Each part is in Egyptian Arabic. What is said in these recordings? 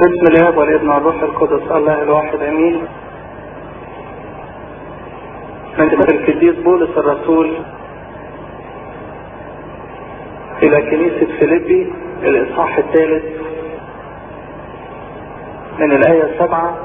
بسم الاب والابن والروح القدس الله الواحد امين من القديس بولس الرسول الى كنيسة فيليبي الاصحاح الثالث من الاية السبعة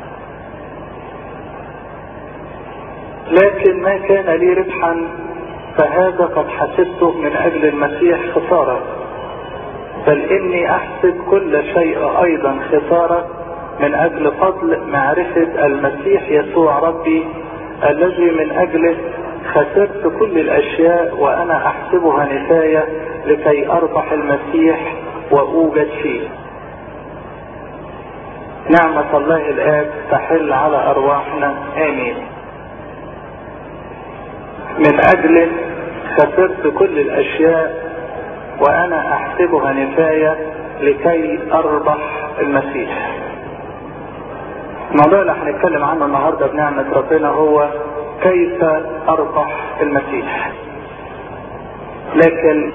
لكن ما كان لي ربحا فهذا قد حسبته من اجل المسيح خسارة بل اني احسب كل شيء ايضا خسارة من اجل فضل معرفة المسيح يسوع ربي الذي من اجله خسرت كل الاشياء وانا احسبها نفاية لكي اربح المسيح واوجد فيه نعمة الله الاب تحل على ارواحنا امين من اجله خسرت كل الاشياء وانا احسبها نفاية لكي اربح المسيح الموضوع اللي هنتكلم عنه النهاردة بنعمة ربنا هو كيف اربح المسيح لكن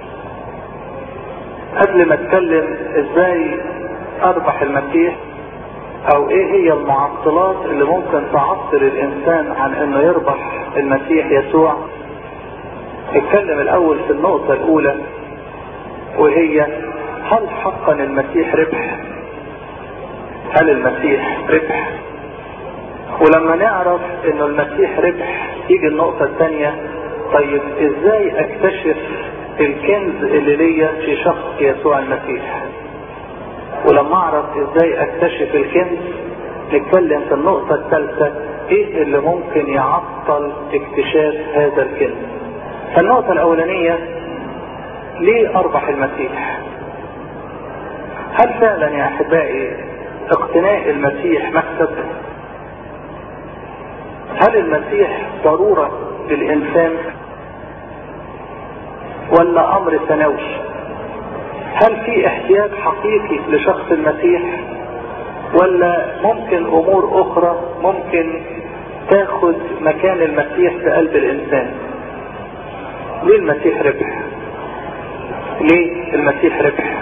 قبل ما اتكلم ازاي اربح المسيح او ايه هي المعطلات اللي ممكن تعطل الانسان عن انه يربح المسيح يسوع اتكلم الاول في النقطة الاولى وهي هل حقا المسيح ربح هل المسيح ربح ولما نعرف انه المسيح ربح تيجي النقطة الثانية طيب ازاي اكتشف الكنز اللي ليا في شخص يسوع المسيح ولما اعرف ازاي اكتشف الكنز نتكلم في النقطة الثالثة ايه اللي ممكن يعطل اكتشاف هذا الكنز فالنقطة الاولانية ليه اربح المسيح هل فعلا يا احبائي اقتناء المسيح مكسب هل المسيح ضرورة للانسان ولا امر ثانوي هل في احتياج حقيقي لشخص المسيح ولا ممكن امور اخرى ممكن تاخد مكان المسيح في قلب الانسان ليه المسيح ربح ليه المسيح ربح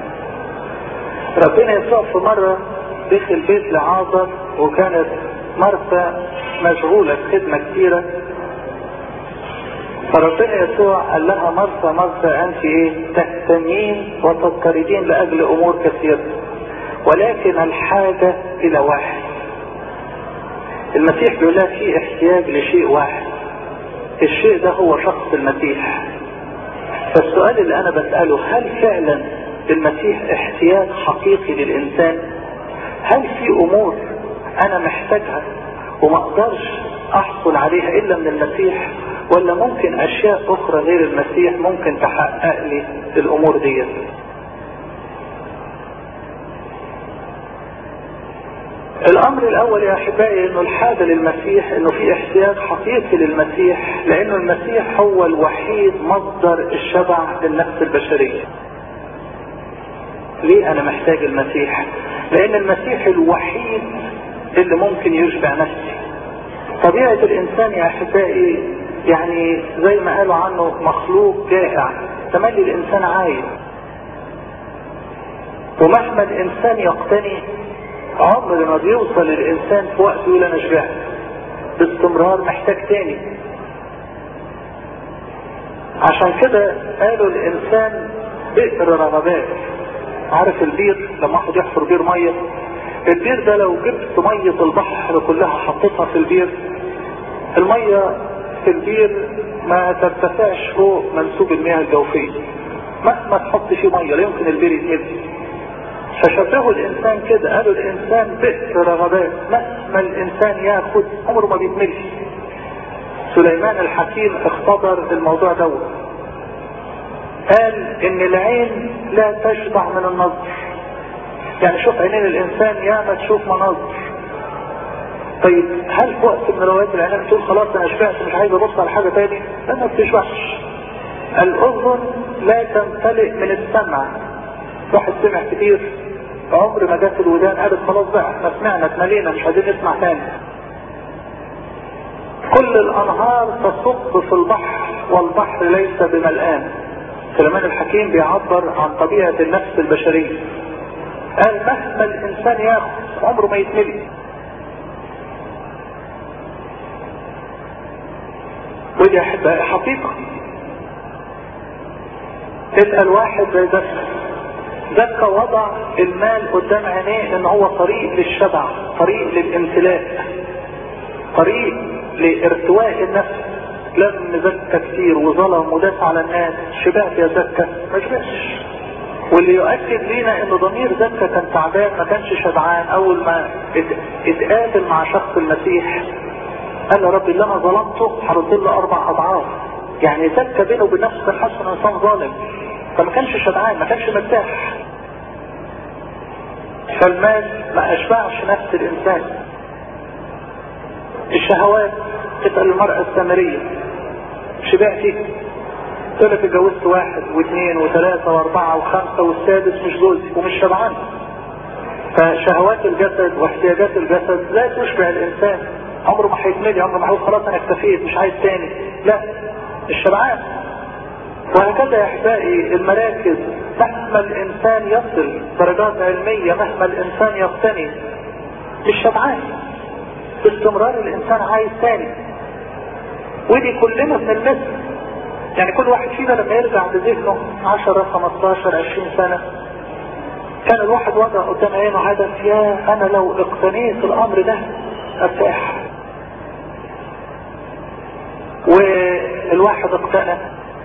ربنا يسوع في مرة دخل بيت لعازر وكانت مرثا مشغولة بخدمة كتيرة فربنا يسوع قال لها مرثا مرثا انت ايه تهتمين وتضطردين لاجل امور كثيرة ولكن الحاجة الى واحد المسيح بيقول لها في احتياج لشيء واحد الشيء ده هو شخص المسيح فالسؤال اللي انا بسأله هل فعلا المسيح احتياج حقيقي للانسان هل في امور انا محتاجها وما اقدرش احصل عليها الا من المسيح ولا ممكن اشياء اخرى غير المسيح ممكن تحقق لي الامور ديت الامر الاول يا احبائي انه الحاجة للمسيح انه في احتياج حقيقي للمسيح لانه المسيح هو الوحيد مصدر الشبع للنفس البشرية ليه انا محتاج المسيح لان المسيح الوحيد اللي ممكن يشبع نفسي طبيعة الانسان يا احبائي يعني زي ما قالوا عنه مخلوق جائع تملي الانسان عايز ومهما الانسان يقتني عمر ما بيوصل الانسان في وقت يقول انا شبعت باستمرار محتاج تاني عشان كده قالوا الانسان بئر رغبات عارف البير لما واحد يحفر بير ميه البير ده لو جبت ميه البحر كلها حطيتها في البير الميه في البير ما ترتفعش فوق منسوب المياه الجوفيه مهما تحط فيه ميه لا يمكن البير يتمد فشبهوا الانسان كده قالوا الانسان بئر رغبات مهما الانسان ياخد عمره ما بيتملش سليمان الحكيم اختبر الموضوع دوت قال ان العين لا تشبع من النظر يعني شوف عينين الانسان ياما تشوف مناظر طيب هل في وقت من روايات العينين تقول خلاص انا شبعت مش عايز ابص على حاجه تاني لا ما بتشبعش الاذن لا تمتلئ من السمع واحد سمع كتير عمر ما جت الودان قالت خلاص بقى احنا سمعنا اتملينا مش عايزين نسمع تاني كل الانهار تصب في البحر والبحر ليس بملآن سليمان الحكيم بيعبر عن طبيعة النفس البشرية قال مهما الانسان ياخد عمره ما يتملي ودي احبائي حقيقة اسأل واحد زي زكا زكا وضع المال قدام عينيه ان هو طريق للشبع طريق للامتلاء طريق لارتواء النفس لم زكى كتير وظلم وداس على الناس شبعت يا زكا ما شبعش واللي يؤكد لينا ان ضمير زكا كان تعبان ما كانش شبعان اول ما اتقابل مع شخص المسيح قال يا رب اللي انا ظلمته هرد له اربع اضعاف يعني زكا بينه وبين نفسه كان حاسس انه انسان ظالم فما كانش شبعان ما كانش مرتاح فالمال ما اشبعش نفس الانسان الشهوات تسأل المرأة السامرية شبعتي تقول لك اتجوزت واحد واثنين وثلاثة واربعة وخمسة والسادس مش جوزي ومش شبعان فشهوات الجسد واحتياجات الجسد لا تشبع الانسان عمره ما هيتملي عمره ما هيقول خلاص انا اكتفيت مش عايز تاني لا الشبعان وهكذا يا احبائي المراكز مهما الانسان يصل درجات علمية مهما الانسان يقتني مش شبعان باستمرار الانسان عايز تاني ودي كلنا بنلمسها يعني كل واحد فينا لما يرجع بذهنه 10 15 20 سنة كان الواحد وضع قدام عينه هدف يا انا لو اقتنيت الامر ده ارتاح والواحد اقتنى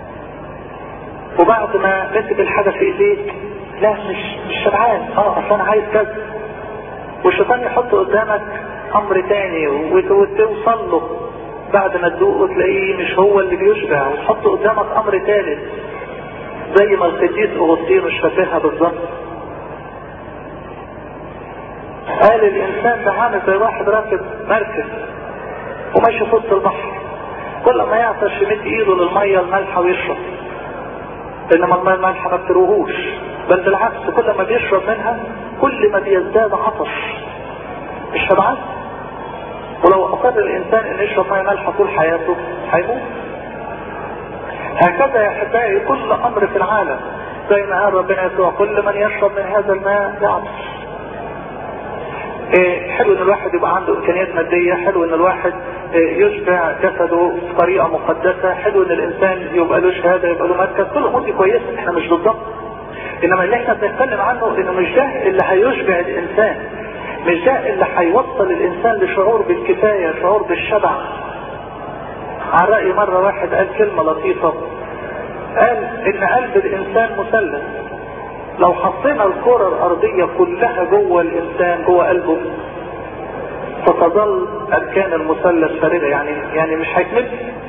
وبعد ما مسك الحاجة في ايديك لا مش مش شبعان اه اصل انا عايز كذا والشيطان يحط قدامك امر تاني وتوصل له بعد ما تدوقه تلاقيه مش هو اللي بيشبع وتحط قدامك امر ثالث زي ما القديس اغسطين شبهها بالظبط قال الانسان ده عامل زي واحد راكب مركب وماشي في وسط البحر كل ما يعطش يمد ايده للميه المالحه ويشرب انما الميه المالحه ما بتروهوش بل بالعكس كل ما بيشرب منها كل ما بيزداد عطش مش شبعان ولو اصر الانسان ان يشرب ميه مالحه طول حياته هيموت هكذا يا احبائي كل امر في العالم زي ما قال ربنا يسوع كل من يشرب من هذا الماء يعطش إيه حلو ان الواحد يبقى عنده امكانيات مادية حلو ان الواحد إيه يشبع جسده بطريقة مقدسة حلو ان الانسان يبقى له شهادة يبقى له مركز كل الامور دي كويسة احنا مش ضدها انما اللي احنا بنتكلم عنه انه مش ده اللي هيشبع الانسان مش ده اللي هيوصل الانسان لشعور بالكفاية شعور بالشبع على رأي مرة واحد قال كلمة لطيفة قال ان قلب الانسان مثلث لو حطينا الكرة الارضية كلها جوه الانسان جوه قلبه فتظل اركان المثلث فارغة يعني يعني مش هيكمل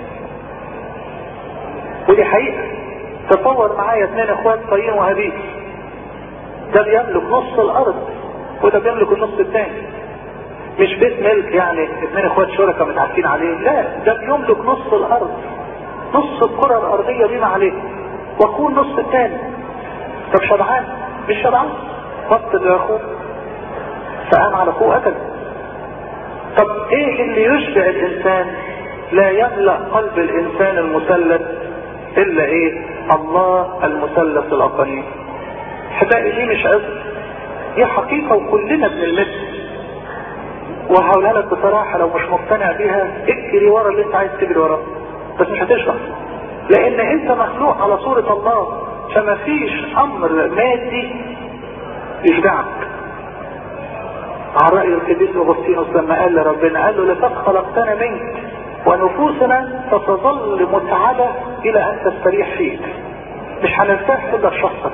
ودي حقيقة تصور معايا اثنين اخوات قايين وهابيل ده بيملك نص الارض وده بيملك النص الثاني مش بيت ملك يعني اثنين اخوات شركاء متعارفين عليه لا ده بيملك نص الارض نص الكرة الارضية بما عليه وكون نص الثاني طب شبعان مش شبعان فقط لاخوه فقام على اخوه قتل طب ايه اللي يشبع الانسان لا يملأ قلب الانسان المثلث الا ايه الله المثلث الاقنين حبائي دي مش قصد دي حقيقة وكلنا بنلمسها وهقولها لك بصراحة لو مش مقتنع بيها اجري ورا اللي انت عايز تجري وراه بس مش هتشبع لان انت مخلوق على صورة الله فما فيش امر مادي يشبعك على رأي القديس اغسطينوس لما قال لربنا قال له لقد خلقتنا منك ونفوسنا ستظل متعبة الى ان تستريح فيك مش هنرتاح الا في شخصك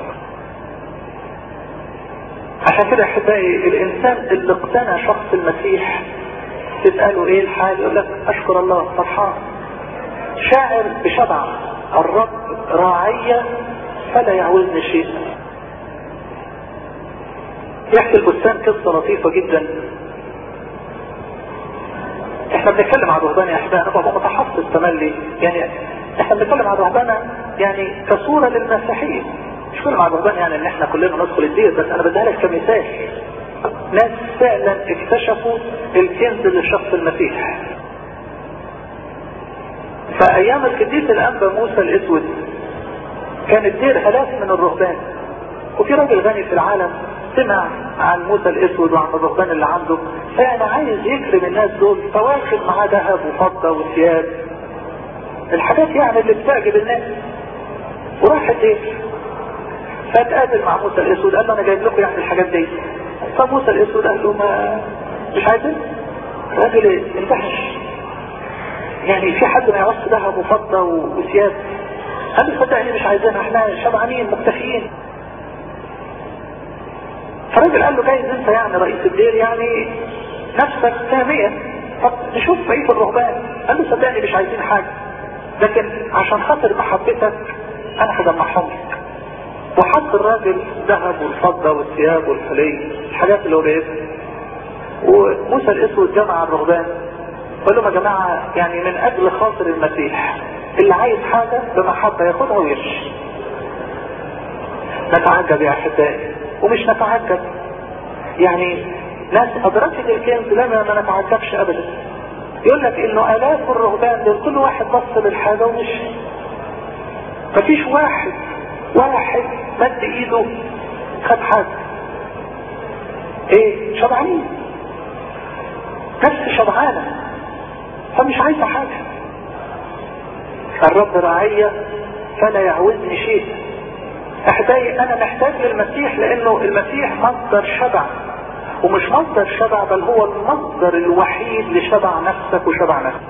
عشان كده احبائي الانسان اللي اقتنى شخص المسيح تسأله ايه الحال يقول لك اشكر الله فرحان شاعر بشبع الرب راعية فلا يعوزني شيء يحكي البستان قصة لطيفة جدا احنا بنتكلم عن الرهبان يا احبائي انا ببقى متحفظ تملي يعني احنا بنتكلم عن الرهبانة يعني كصورة للمسيحية مش كل مع الرهبان يعني ان احنا كلنا ندخل الدين بس انا بديها لك كمثال ناس فعلا اكتشفوا الكنز للشخص المسيح فايام القديس الانبا موسى الاسود كان الدير الاف من الرهبان وفي راجل غني في العالم سمع عن موسى الاسود وعن الرهبان اللي عنده فانا عايز يكرم الناس دول فواخد معاه ذهب وفضه وثياب الحاجات يعني اللي بتعجب الناس وراحت ايه فاتقابل مع موسى الاسود قال له انا جايب لكم يعني الحاجات دي فموسى الاسود قال له ما مش عايزين الراجل ايه انتهش يعني في حد ما يعوز ذهب وفضه وثياب قال له صدقني مش عايزينها احنا شبعانين مكتفيين فالراجل قال له جايز انت يعني رئيس الدير يعني نفسك سامية طب نشوف بقية الرهبان قال له صدقني مش عايزين حاجة لكن عشان خاطر محبتك انا هجمعهم لك وحط الراجل ذهب والفضة والثياب والحلي الحاجات اللي هو جايبها وموسى الاسود جمع الرهبان قال لهم يا جماعة يعني من اجل خاطر المسيح اللي عايز حاجة بمحبة ياخدها ويمشي نتعجب يا احبائي ومش نتعجب يعني ناس ادركت الكنز لما ما نتعجبش ابدا يقول لك انه الاف الرهبان دول كل واحد بص للحاجة ومشي مفيش واحد واحد مد ايده خد حاجة ايه شبعانين نفس شبعانة فمش عايزة حاجة الرب رعية فلا يعوزني شيء احبائي انا محتاج للمسيح لانه المسيح مصدر شبع ومش مصدر شبع بل هو المصدر الوحيد لشبع نفسك وشبع نفسك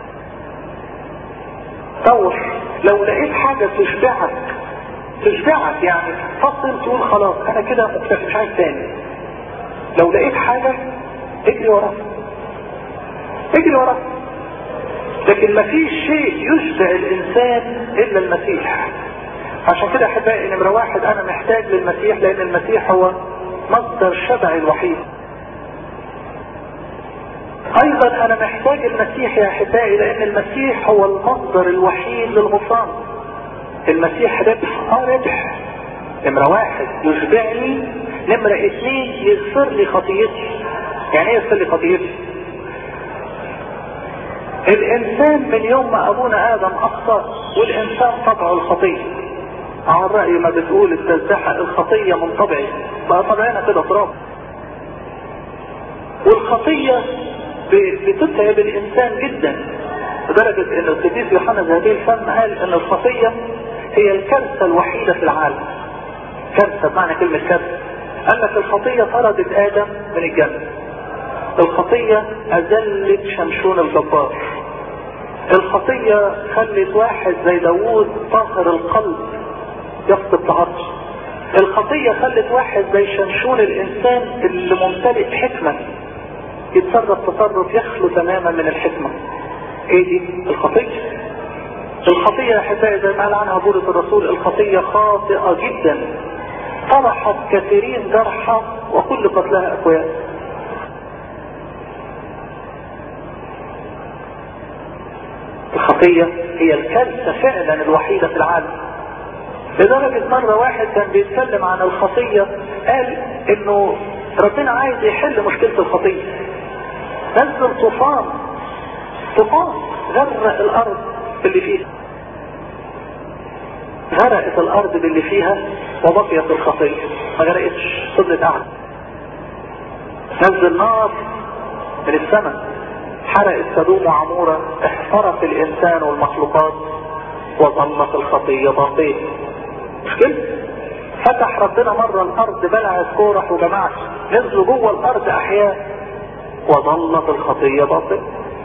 دور لو لقيت حاجة تشبعك تشبعك يعني تصل تقول خلاص انا كده مكتفي مش عايز تاني لو لقيت حاجة اجري وراها اجري وراها لكن مفيش شيء يشبع الانسان الا المسيح عشان كده احبائي نمرة واحد انا محتاج للمسيح لان المسيح هو مصدر شبعي الوحيد ايضا انا محتاج المسيح يا احبائي لان المسيح هو المصدر الوحيد للغفران المسيح ربح اه ربح نمرة واحد يشبعني نمرة اثنين يغفر لي خطيتي يعني ايه يغفر لي خطيتي الانسان من يوم ما ابونا ادم اخطأ والانسان طبعه الخطيه على الرأي ما بتقول التزحق الخطية من طبعي بقى طبعنا كده تراب والخطية بتتعب الإنسان جدا لدرجة ان القديس يوحنا ذهبي الفم قال ان الخطية هي الكارثة الوحيدة في العالم كارثة بمعنى كلمة كارثة قال لك الخطية طردت آدم من الجنة الخطية أذلت شمشون الجبار الخطية خلت واحد زي داوود طاهر القلب يفقد طهارته الخطية خلت واحد زي شمشون الإنسان اللي ممتلئ حكمة يتصرف تصرف يخلو تماما من الحكمة ايه دي الخطية الخطية يا احبائي زي ما قال عنها بولس الرسول الخطية خاطئة جدا طرحت كثيرين جرحى وكل قتلها اكوياء الخطية هي الكارثة فعلا الوحيدة في العالم لدرجة مرة واحد كان بيتكلم عن الخطية قال انه ربنا عايز يحل مشكلة الخطية نزل طوفان طوفان غرق الارض باللي فيها غرقت الارض باللي فيها وبقيت الخطية ما غرقتش فضلت قاعدة نزل نار من السماء حرقت سدوم وعمورة احترق الانسان والمخلوقات وظلت الخطية باقية مش كده فتح ربنا مرة الارض بلعت كورح وجماعة نزلوا جوه الارض احياء وظلت الخطية باطلة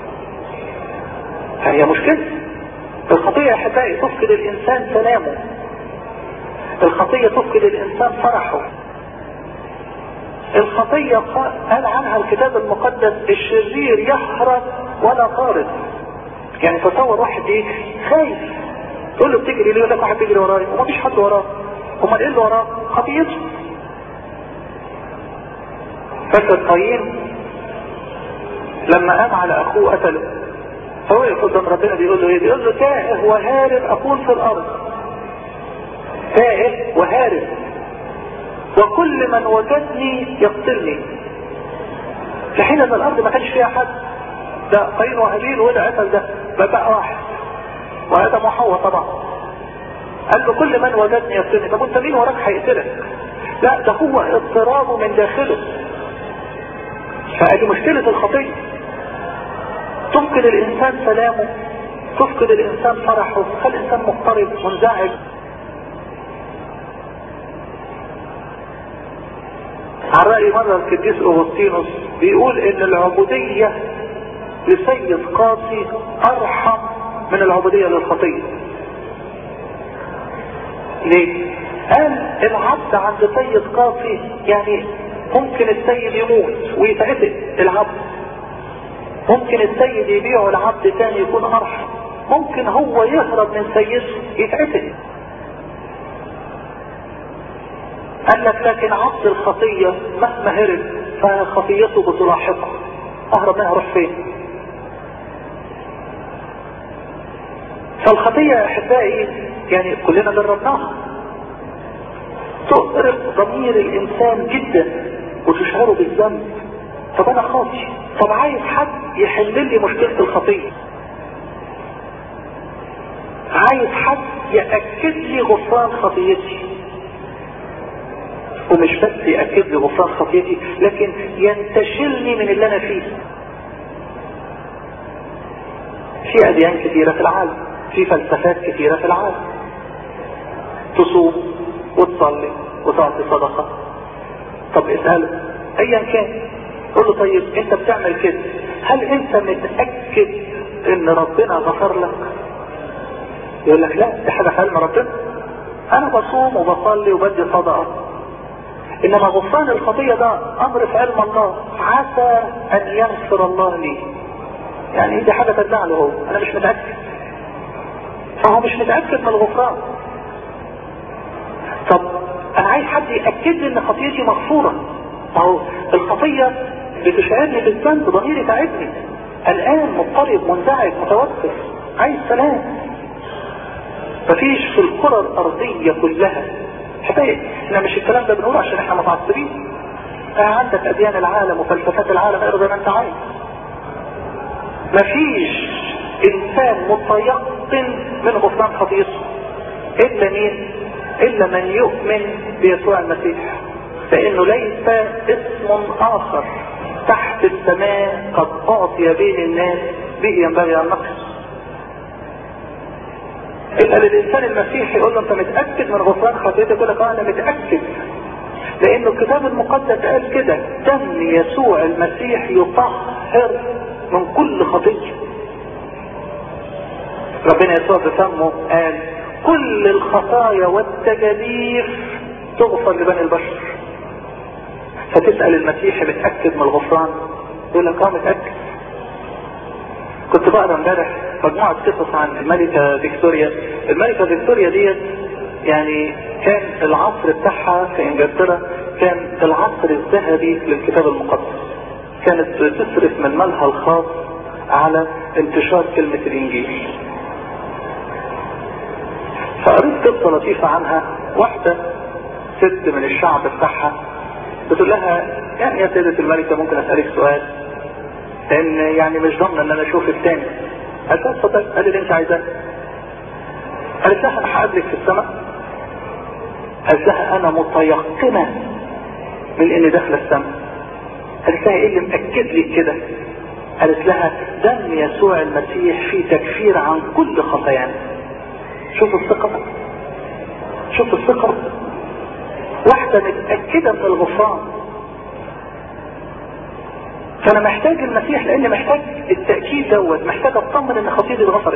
فهي مشكلة الخطية يا احبائي تفقد الانسان سلامه الخطية تفقد الانسان فرحه الخطية قال عنها الكتاب المقدس الشرير يهرب ولا طارد يعني تصور واحد يجري خايف تقول له بتجري ليه يقول لك واحد بيجري ورايا ومفيش حد وراه امال ايه اللي وراه خطيته فاكر قايين لما قام على اخوه قتله فهو قدام ربنا بيقول له ايه بيقول له تائه وهارب اكون في الارض تائه وهارب وكل من وجدني يقتلني في حين ان الارض ما كانش فيها حد ده قايين وهابيل وده قتل ده بقى واحد وادم وحواء طبعا قال له كل من وجدني يقتلني طب انت مين وراك هيقتلك لا ده هو اضطرابه من داخله فادي مشكلة الخطية تفقد الانسان سلامه تفقد الانسان فرحه خلي الانسان مضطرب منزعج عن رأي مرة القديس أغسطينوس بيقول إن العبودية لسيد قاسي أرحم من العبودية للخطية. ليه؟ قال العبد عند سيد قاسي يعني ممكن السيد يموت ويتعتق العبد. ممكن السيد يبيعه العبد تاني يكون أرحم. ممكن هو يهرب من سيده يتعتق. قال لك لكن عبد الخطية مهما هرب فخطيته بتلاحقه اهرب منها اروح فين فالخطية يا احبائي يعني كلنا جربناها تؤرق ضمير الانسان جدا وتشعره بالذنب طب انا خاطي طب عايز حد يحل لي مشكلة الخطية عايز حد يأكد لي غفران خطيتي ومش بس يأكد لي غفران خطيتي لكن ينتشلني من اللي انا فيه في اديان كثيرة في العالم في فلسفات كثيرة في العالم تصوم وتصلي وتعطي صدقة طب اسأله ايا كان قول له طيب انت بتعمل كده هل انت متأكد ان ربنا غفر لك يقول لك لا دي حاجة في علم ربنا انا بصوم وبصلي وبدي صدقة انما غفران الخطية ده امر في علم الله عسى ان يغفر الله لي يعني دي حاجة تدع له هو انا مش متأكد فهو مش متأكد من الغفران طب انا عايز حد يأكد لي ان خطيتي مغفورة اهو الخطية بتشعرني بالذنب ضميري تعبني الان مضطرب منزعج متوتر عايز سلام مفيش في الكرة الارضية كلها حبايب احنا مش الكلام ده بنقوله عشان احنا متعصبين عندك اديان العالم وفلسفات العالم اقرا ما انت عايز مفيش انسان متيقن من غفران خطيئته الا مين الا من يؤمن بيسوع المسيح فانه ليس اسم اخر تحت السماء قد اعطي بين الناس به ينبغي ان نقص يبقى للانسان المسيحي يقول له انت متاكد من غفران خطيتك يقول لك اه انا متاكد لانه الكتاب المقدس قال كده دم يسوع المسيح يطهر من كل خطيه ربنا يسوع بفمه قال كل الخطايا والتجاريف تغفر لبني البشر فتسأل المسيحي متأكد من الغفران يقول لك اه متأكد كنت بقرا امبارح مجموعة قصص عن الملكة فيكتوريا الملكة فيكتوريا ديت يعني كان العصر بتاعها في انجلترا كان العصر الذهبي للكتاب المقدس كانت تصرف من مالها الخاص على انتشار كلمة الانجيل فقريت قصة لطيفة عنها واحدة ست من الشعب بتاعها بتقول لها يعني يا سيدة الملكة ممكن اسألك سؤال لان يعني مش ضامنة ان انا اشوف الثاني قالت لها اتفضل قال اللي انت عايزاه قالت لها انا هقابلك في السماء قالت لها انا متيقنة من اني داخله السماء قالت لها ايه اللي مأكد لي كده قالت لها دم يسوع المسيح في تكفير عن كل خطايانا شوف الثقة شوف الثقة واحدة متأكدة من الغفران فانا محتاج المسيح لاني محتاج التأكيد دوت محتاج اطمن ان خطيتي اتغفرت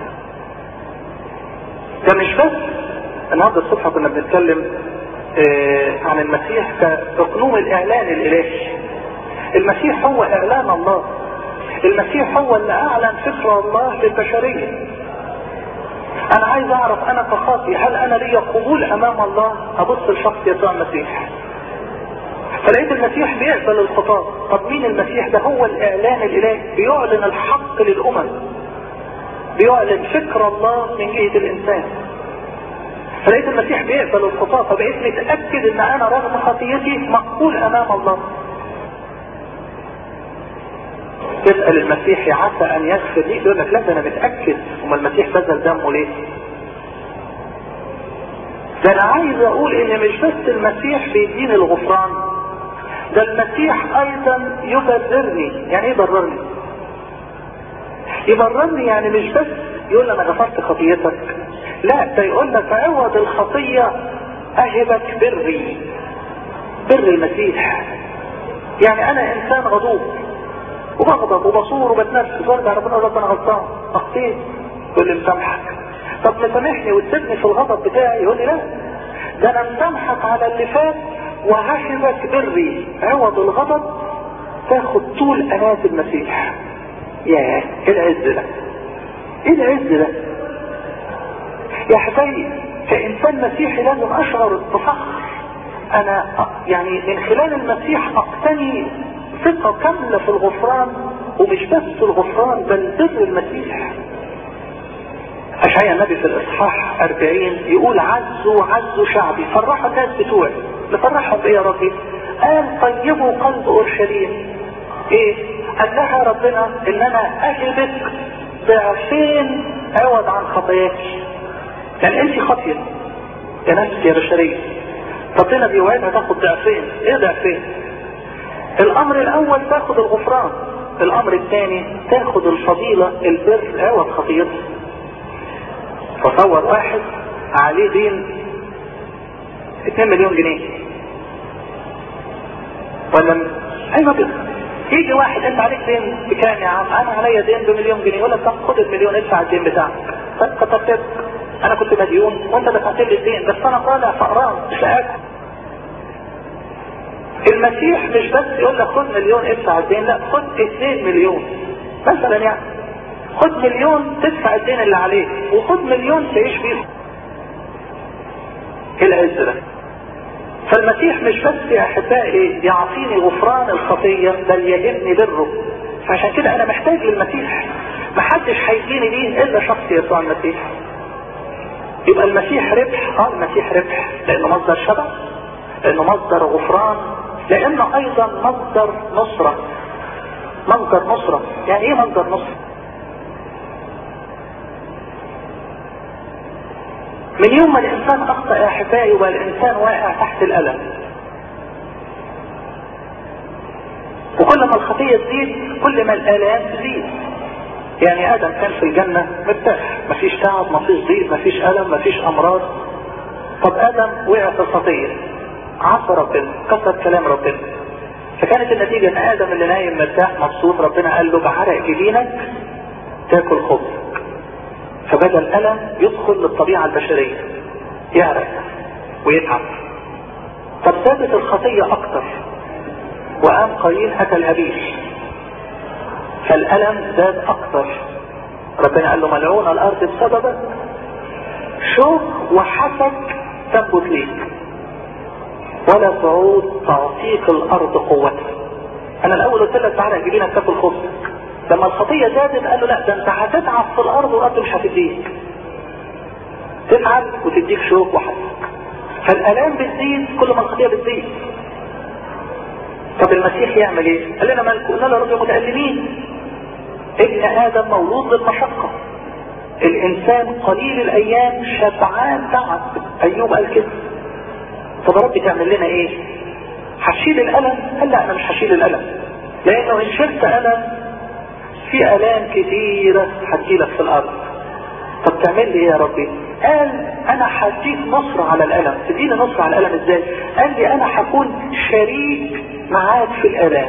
ده مش بس النهارده الصبح كنا بنتكلم اه عن المسيح كاقنوم الاعلان الالهي المسيح هو اعلان الله المسيح هو اللي اعلن فكر الله للبشرية انا عايز اعرف انا كخاطي هل انا ليا قبول امام الله ابص لشخص يسوع المسيح فلقيت المسيح بيقبل الخطاب طب مين المسيح ده هو الاعلان الالهي بيعلن الحق للامم بيعلن فكر الله من جهة الانسان فلقيت المسيح بيقبل الخطاب فبقيت متأكد ان انا رغم خطيتي مقبول امام الله تسأل المسيح عسى ان يغفر لي يقول لك لا ده انا متأكد وما المسيح بذل دمه ليه ده انا عايز اقول ان مش بس المسيح بيديني الغفران ده المسيح ايضا يبررني يعني ايه يبررني يبررني يعني مش بس يقول انا غفرت خطيتك لا ده يقول لك عوض الخطية اهبك بري بر المسيح يعني انا انسان غضوب وبغضب وبصور وبتنفس وارجع ربنا اقول لك انا غلطان اخطيت يقول لي مسامحك طب مسامحني وتسيبني في الغضب بتاعي يقول لي لا ده انا مسامحك على اللي فات وههبك بري عوض الغضب تاخد طول انات المسيح ياه ايه العز ده ايه العز ده يا حبايبي كانسان مسيحي لازم اشعر بفخر انا يعني من خلال المسيح اقتني ثقة كاملة في الغفران ومش بس الغفران بل بر المسيح أشعيا النبي في الإصحاح 40 يقول عزوا عزوا شعبي فرحوا الناس بتوعي نفرحهم بإيه يا ربي؟ قال طيبوا قلب أورشليم إيه؟ قال لها ربنا إن أنا أهبك ضعفين عوض عن خطاياك يعني أنت خطية يا نفس يا بشرية ربنا بيوعدها تاخد ضعفين إيه ضعفين؟ الأمر الأول تاخد الغفران الأمر الثاني تاخد الفضيلة البر عوض خطيتها تصور واحد عليه دين 2 مليون جنيه ولا ايوه كده يجي واحد انت عليك دين بكام يا عم انا عليا دين بمليون جنيه يقول لك طب خد المليون ادفع الدين بتاعك طب كتبت انا كنت مديون وانت دفعت لي الدين بس انا طالع فقران مش اكل المسيح مش بس يقول لك خد مليون ادفع الدين لا خد 2 مليون مثلا يعني خد مليون تدفع الدين اللي عليك وخد مليون تعيش بيهم ايه العز ده فالمسيح مش بس يا احبائي يعطيني غفران الخطيه بل يهبني بره عشان كده انا محتاج للمسيح محدش هيجيني بيه الا شخص يسوع المسيح يبقى المسيح ربح اه المسيح ربح لانه مصدر شبع لانه مصدر غفران لانه ايضا مصدر نصرة مصدر نصرة يعني ايه مصدر نصرة من يوم ما الانسان اخطأ يا احبائي يبقى الانسان واقع تحت الالم وكل ما الخطية تزيد كل ما الالام تزيد يعني ادم كان في الجنة مرتاح مفيش تعب مفيش ضيق مفيش الم مفيش امراض طب ادم وقع في الخطية عصى ربنا كسر كلام ربنا فكانت النتيجة ان ادم اللي نايم مرتاح مبسوط ربنا قال له بعرق جبينك تاكل خبز فبدا الالم يدخل للطبيعة البشرية يعرق ويتعب طب زادت الخطية اكتر وقام قايين اتى الهابيل فالالم زاد اكتر ربنا قال له ملعون الارض بسببك شوك وحسد تنبت ليك ولا تعود تعطيك الارض قوتها انا الاول قلت لك تعالى جيب لنا تاكل خبزك لما الخطية زادت قال له لا ده انت هتتعب في الارض والارض مش هتديك تتعب وتديك شوك وحسد فالالام بتزيد كل ما الخطية بتزيد طب المسيح يعمل ايه قال لنا مالكم قلنا له رجل متألمين ابن ادم مولود للمشقة الانسان قليل الايام شبعان تعب ايوب قال كده طب ربي تعمل لنا ايه هتشيل الالم قال لا انا مش هشيل الالم لانه ان شلت الم في الام كتيرة هتجيلك في الارض طب تعمل لي ايه يا ربي قال انا هديك نصر على الالم تديني نصر على الالم ازاي قال لي انا هكون شريك معاك في الالام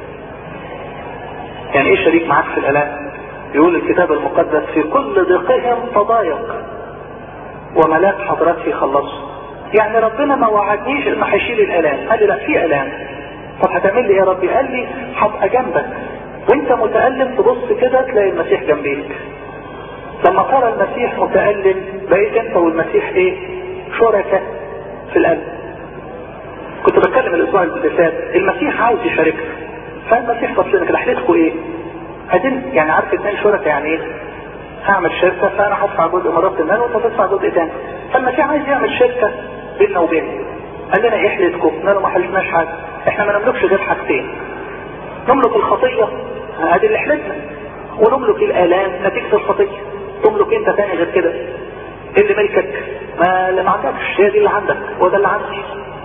يعني ايه شريك معاك في الالام يقول الكتاب المقدس في كل ضيقهم تضايق وملاك حضرته خلصوا يعني ربنا ما وعدنيش انه هيشيل الالام قال لي لا في الام طب هتعمل لي ايه يا ربي قال لي هبقى جنبك وانت متألم تبص كده تلاقي المسيح جنبيك لما ترى المسيح متألم بقيت انت والمسيح ايه شركاء في القلب كنت بتكلم الاسبوع اللي فات المسيح عاوز يشاركك فالمسيح بص لنا كده حلتكوا ايه ادين يعني عارف اتنين شركاء يعني ايه هعمل شركة فانا هدفع جزء من راس المال وانت تدفع جزء تاني فالمسيح عايز يعمل شركة بيننا وبينه قال لنا ايه حلتكم قلنا له ما حلتناش حاجة احنا ما نملكش غير حاجتين نملك الخطية ادي اللي حلتنا ونملك الالام نتيجة الخطية تملك انت تاني غير كده اللي ملكك ما اللي ما عندكش هي دي اللي عندك هو ده اللي عندي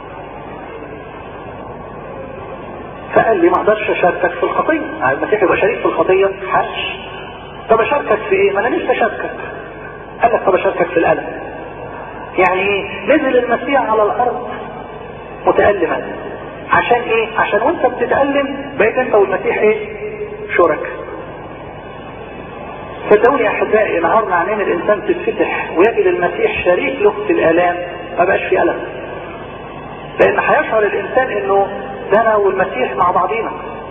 فقال لي ما اقدرش اشاركك في الخطيه المسيح يبقى شريك في الخطيه حاش طب اشاركك في ايه ما انا نفسي اشاركك قال لك طب اشاركك في الالم يعني ايه نزل المسيح على الارض متألما عشان ايه عشان وانت بتتألم بقيت انت والمسيح ايه شركاء صدقوني يا احبائي نهارنا عينين الانسان تتفتح ويجد المسيح شريك له في الالام ما بقاش في الم لان هيشعر الانسان انه ده انا والمسيح مع بعضينا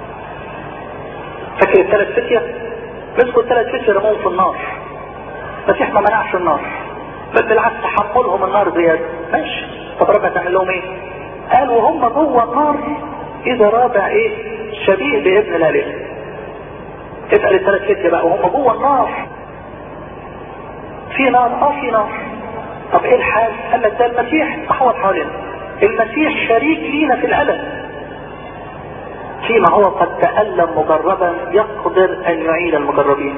فاكر الثلاث فتية مسكوا الثلاث فتية رموهم في النار المسيح ما منعش النار بل بالعكس حملهم النار زيادة ماشي طب ربنا تعمل لهم ايه قال وهم جوه النار اذا رابع ايه شبيه بابن الاله اسأل الثلاث فتية بقى وهم جوه النار في نار اه في نار طب ايه الحال قال لك ده المسيح محوط حوالينا المسيح شريك لينا في الالم فيما هو قد تألم مجربا يقدر ان يعين المجربين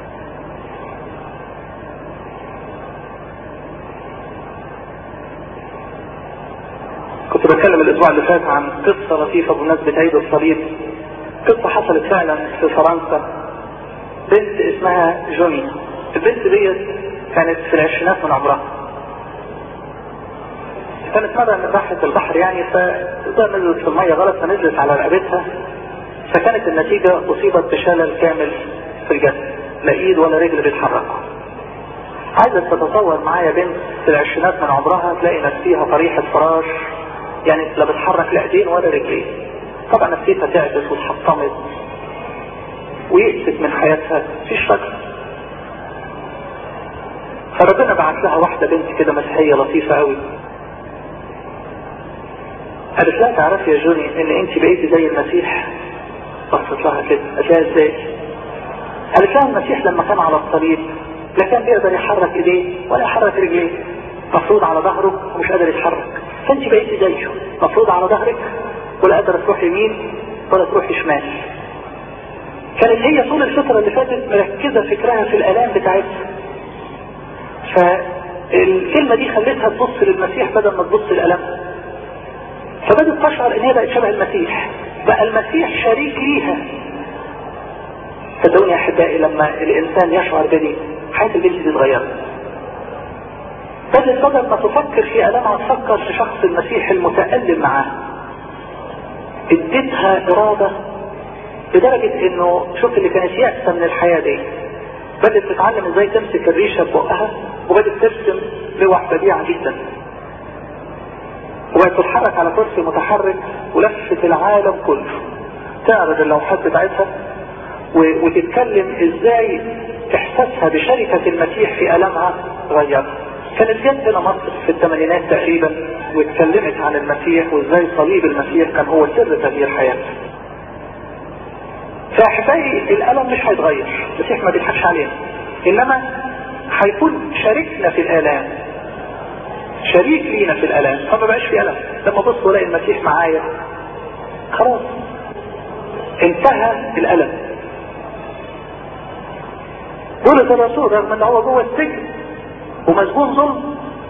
كنت بتكلم الاسبوع اللي فات عن قصة لطيفة بمناسبة عيد الصليب قصة حصلت فعلا في فرنسا بنت اسمها جوني البنت ديت كانت في العشرينات من عمرها كانت مرة من ناحية البحر يعني فده نزلت في المية غلط فنزلت على رقبتها فكانت النتيجة أصيبت بشلل كامل في الجسد لا ايد ولا رجل بيتحركوا عايزة تتصور معايا بنت في العشرينات من عمرها تلاقي نفسيها طريحة فراش يعني لا بتحرك لا ايدين ولا رجلين طبعا نفسيتها تعبت واتحطمت ويأست من حياتها فيش فجر فربنا بعت لها واحدة بنت كده مسيحية لطيفة قوي قالت لها تعرفي يا جوني ان انت بقيتي زي المسيح بصت لها كده قالت لها ازاي قالت لها المسيح لما كان على الصليب لا كان بيقدر يحرك ايديه ولا يحرك رجليه مفروض على ظهره ومش قادر يتحرك فانت بقيتي زيه مفروض على ظهرك ولا قادرة تروح يمين ولا تروح شمال كانت هي طول الفترة اللي فاتت مركزة فكرها في الالام بتاعتها فالكلمة دي خلتها تبص للمسيح بدل ما تبص للالم فبدت تشعر ان هي بقت شبه المسيح بقى المسيح شريك ليها صدقوني يا احبائي لما الانسان يشعر بدي حياة البنت دي اتغيرت بدل بدل ما تفكر في ألمها تفكر في شخص المسيح المتألم معاه اديتها إرادة لدرجة انه شوف اللي كانت يأسة من الحياة دي بدأت تتعلم ازاي تمسك الريشة ببقها وبدأت ترسم لوح بديعة جدا وبقت تتحرك على كرسي متحرك ولفت العالم كله تعرض اللوحات بتاعتها وتتكلم ازاي احساسها بشركة المسيح في ألمها غيرها كانت جت هنا مصر في الثمانينات تقريبا واتكلمت عن المسيح وازاي صليب المسيح كان هو سر تغيير حياتها فاحبائي الالم مش هيتغير المسيح ما بيضحكش علينا انما هيكون شاركنا في الالام شريك لينا في الالام فما بقاش في الم لما بص والاقي المسيح معايا خلاص انتهى الالم بولس الرسول رغم ان هو جوه السجن ومسجون ظلم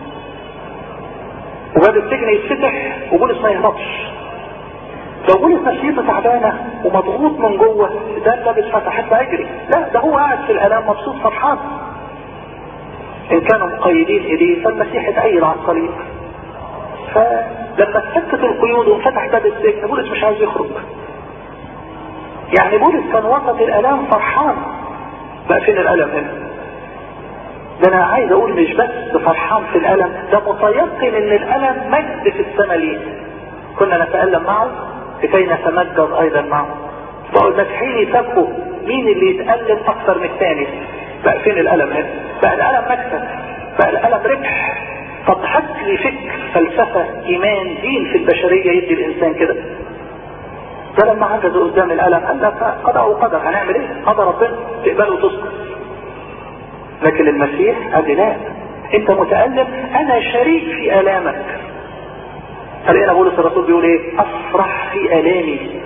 وباب السجن يتفتح وبولس ما يهربش لو بولس نفسيته تعبانه ومضغوط من جوه ده الباب اتفتح حتى اجري لا ده هو قاعد في الالام مبسوط فرحان ان كانوا مقيدين ايديه فالمسيح اتأيد على الصليب فلما اتفكت القيود وانفتح باب السجن بولس مش عايز يخرج يعني بولس كان وسط الالام فرحان بقى فين الالم هنا ده انا عايز اقول مش بس فرحان في الالم ده متيقن ان الالم مجد في السماء ليه كنا نتألم معه لكي نتمجد ايضا معه بقوا المسيحيين يسابقوا مين اللي يتألم اكثر من الثاني بقى فين الالم هنا بقى الالم مكسب بقى الالم ربح طب هات لي فكر فلسفة ايمان دين في البشرية يدي الانسان كده ده لما عجزوا قدام الالم قال لك قضى او قدر هنعمل ايه قضى ربنا تقبله وتسكت لكن المسيح قال لي لا انت متألم انا شريك في الامك فلقينا بولس الرسول بيقول ايه افرح في الامي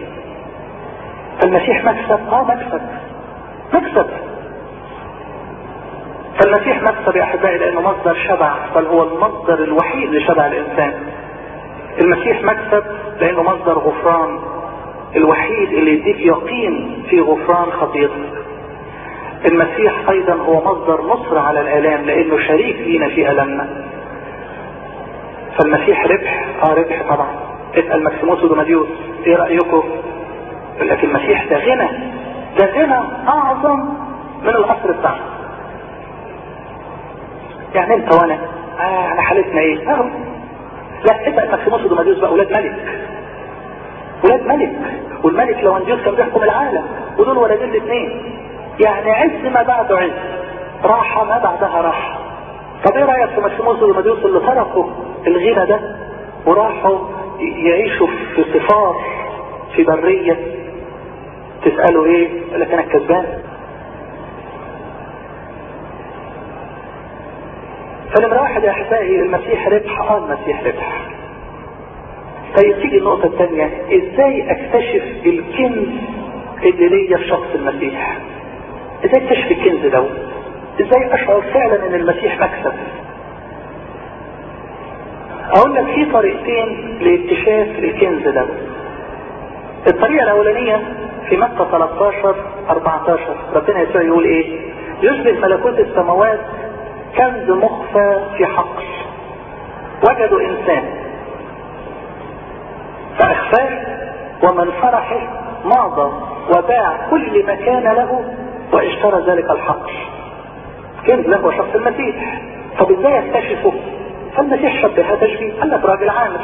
المسيح مكسب اه مكسب مكسب فالمسيح مكسب يا احبائي لانه مصدر شبع بل هو المصدر الوحيد لشبع الانسان المسيح مكسب لانه مصدر غفران الوحيد اللي يديك يقين في غفران خطيئتك المسيح ايضا هو مصدر نصر على الالام لانه شريك لينا في المنا فالمسيح ربح اه ربح طبعا اسال مكسيموس ودوماديوس ايه رايكم يقول لك المسيح ده غنى ده غنى اعظم من القصر بتاعنا يعني انت وانا آه على حالتنا ايه اهو لا اسال مكسيموس ودوماديوس بقى اولاد ملك ولاد ملك والملك لوانديوس كان بيحكم العالم ودول ولدين الاثنين يعني عز ما بعده عز راحة ما بعدها راحة طب ايه رأيك في مكسيموس ودوماديوس اللي تركوا الغنى ده وراحوا يعيشوا في صفار في برية تسألوا ايه يقول لك انا كذبان فنمرة واحد يا احبائي المسيح ربح اه المسيح ربح طيب تيجي النقطة الثانية ازاي اكتشف الكنز اللي ليا في شخص المسيح ازاي اكتشف الكنز دوت ازاي اشعر فعلا ان المسيح مكسب اقول لك في طريقتين لاكتشاف الكنز دوت الطريقة الاولانية في مكة 13 14 ربنا يسوع يقول ايه يشبه ملكوت السماوات كنز مخفى في حقل وجدوا انسان فاخفاه ومن فرحه ماضى وباع كل ما كان له واشترى ذلك الحقل كنز له شخص المسيح طب ازاي اكتشفه فالمسيح شبهها تشبيه قال لك راجل عامل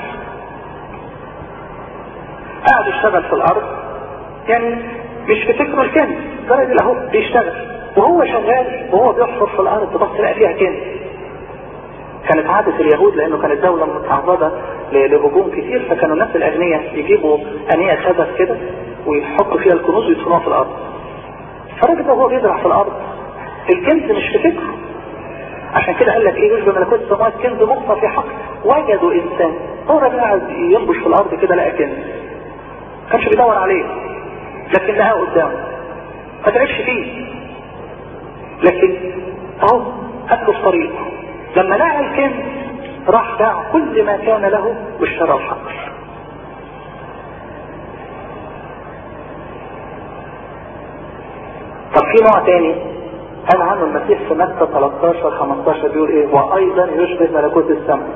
قاعد يشتغل في الارض يعني مش في فكره الكنز ده راجل اهو بيشتغل وهو شغال وهو بيحفر في الارض بص لقى فيها كنز كانت عادة اليهود لانه كانت دولة متعرضة لهجوم كتير فكانوا الناس الاغنياء يجيبوا انية خزف كده ويحطوا فيها الكنوز ويدفنوها في الارض فالراجل ده وهو بيزرع في الارض الكنز مش في فكره عشان كده قال لك ايه يشبه ملكوت السماوات كنز مخفى في حق وجدوا انسان هو راجل قاعد ينبش في الارض كده لقى كنز ما كانش بيدور عليه لكن لقاه قدامه ما تعبش فيه لكن اهو قبله في طريقه لما لقى الكنز راح باع كل ما كان له واشترى الحقل طب في نوع تاني قال عنه المسيح في مكة 13 15 بيقول ايه وايضا يشبه ملكوت السماء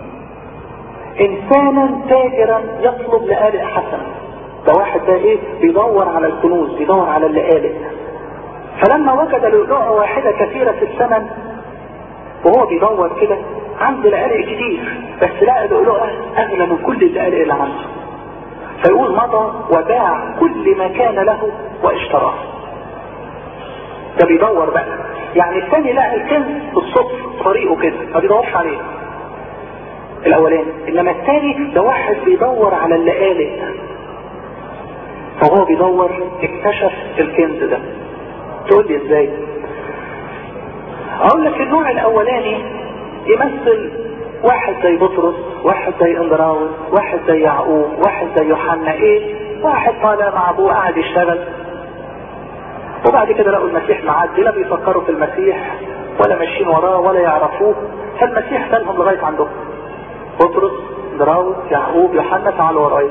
انسانا تاجرا يطلب لآلئ حسنة ده واحد ده ايه بيدور على الكنوز بيدور على اللآلئ فلما وجد لؤلؤة واحدة كثيرة في الثمن وهو بيدور كده عنده لآلئ كتير بس لقى لؤلؤة اغلى من كل اللآلئ اللي عنده فيقول مضى وباع كل ما كان له واشتراه ده بيدور بقى يعني الثاني لقى الكنز بالصدفة طريقه كده ما بيدورش عليه الاولاني انما الثاني ده واحد بيدور على اللآلئ فهو بيدور اكتشف الكنز ده تقول لي ازاي اقول لك النوع الاولاني يمثل واحد زي بطرس واحد زي اندراوس واحد زي يعقوب واحد زي يوحنا ايه واحد طالع مع ابوه قاعد يشتغل وبعد كده لقوا المسيح معدي لا بيفكروا في المسيح ولا ماشيين وراه ولا يعرفوه فالمسيح سالهم لغايه عندهم بطرس دراوس يعقوب يوحنا تعالوا ورايا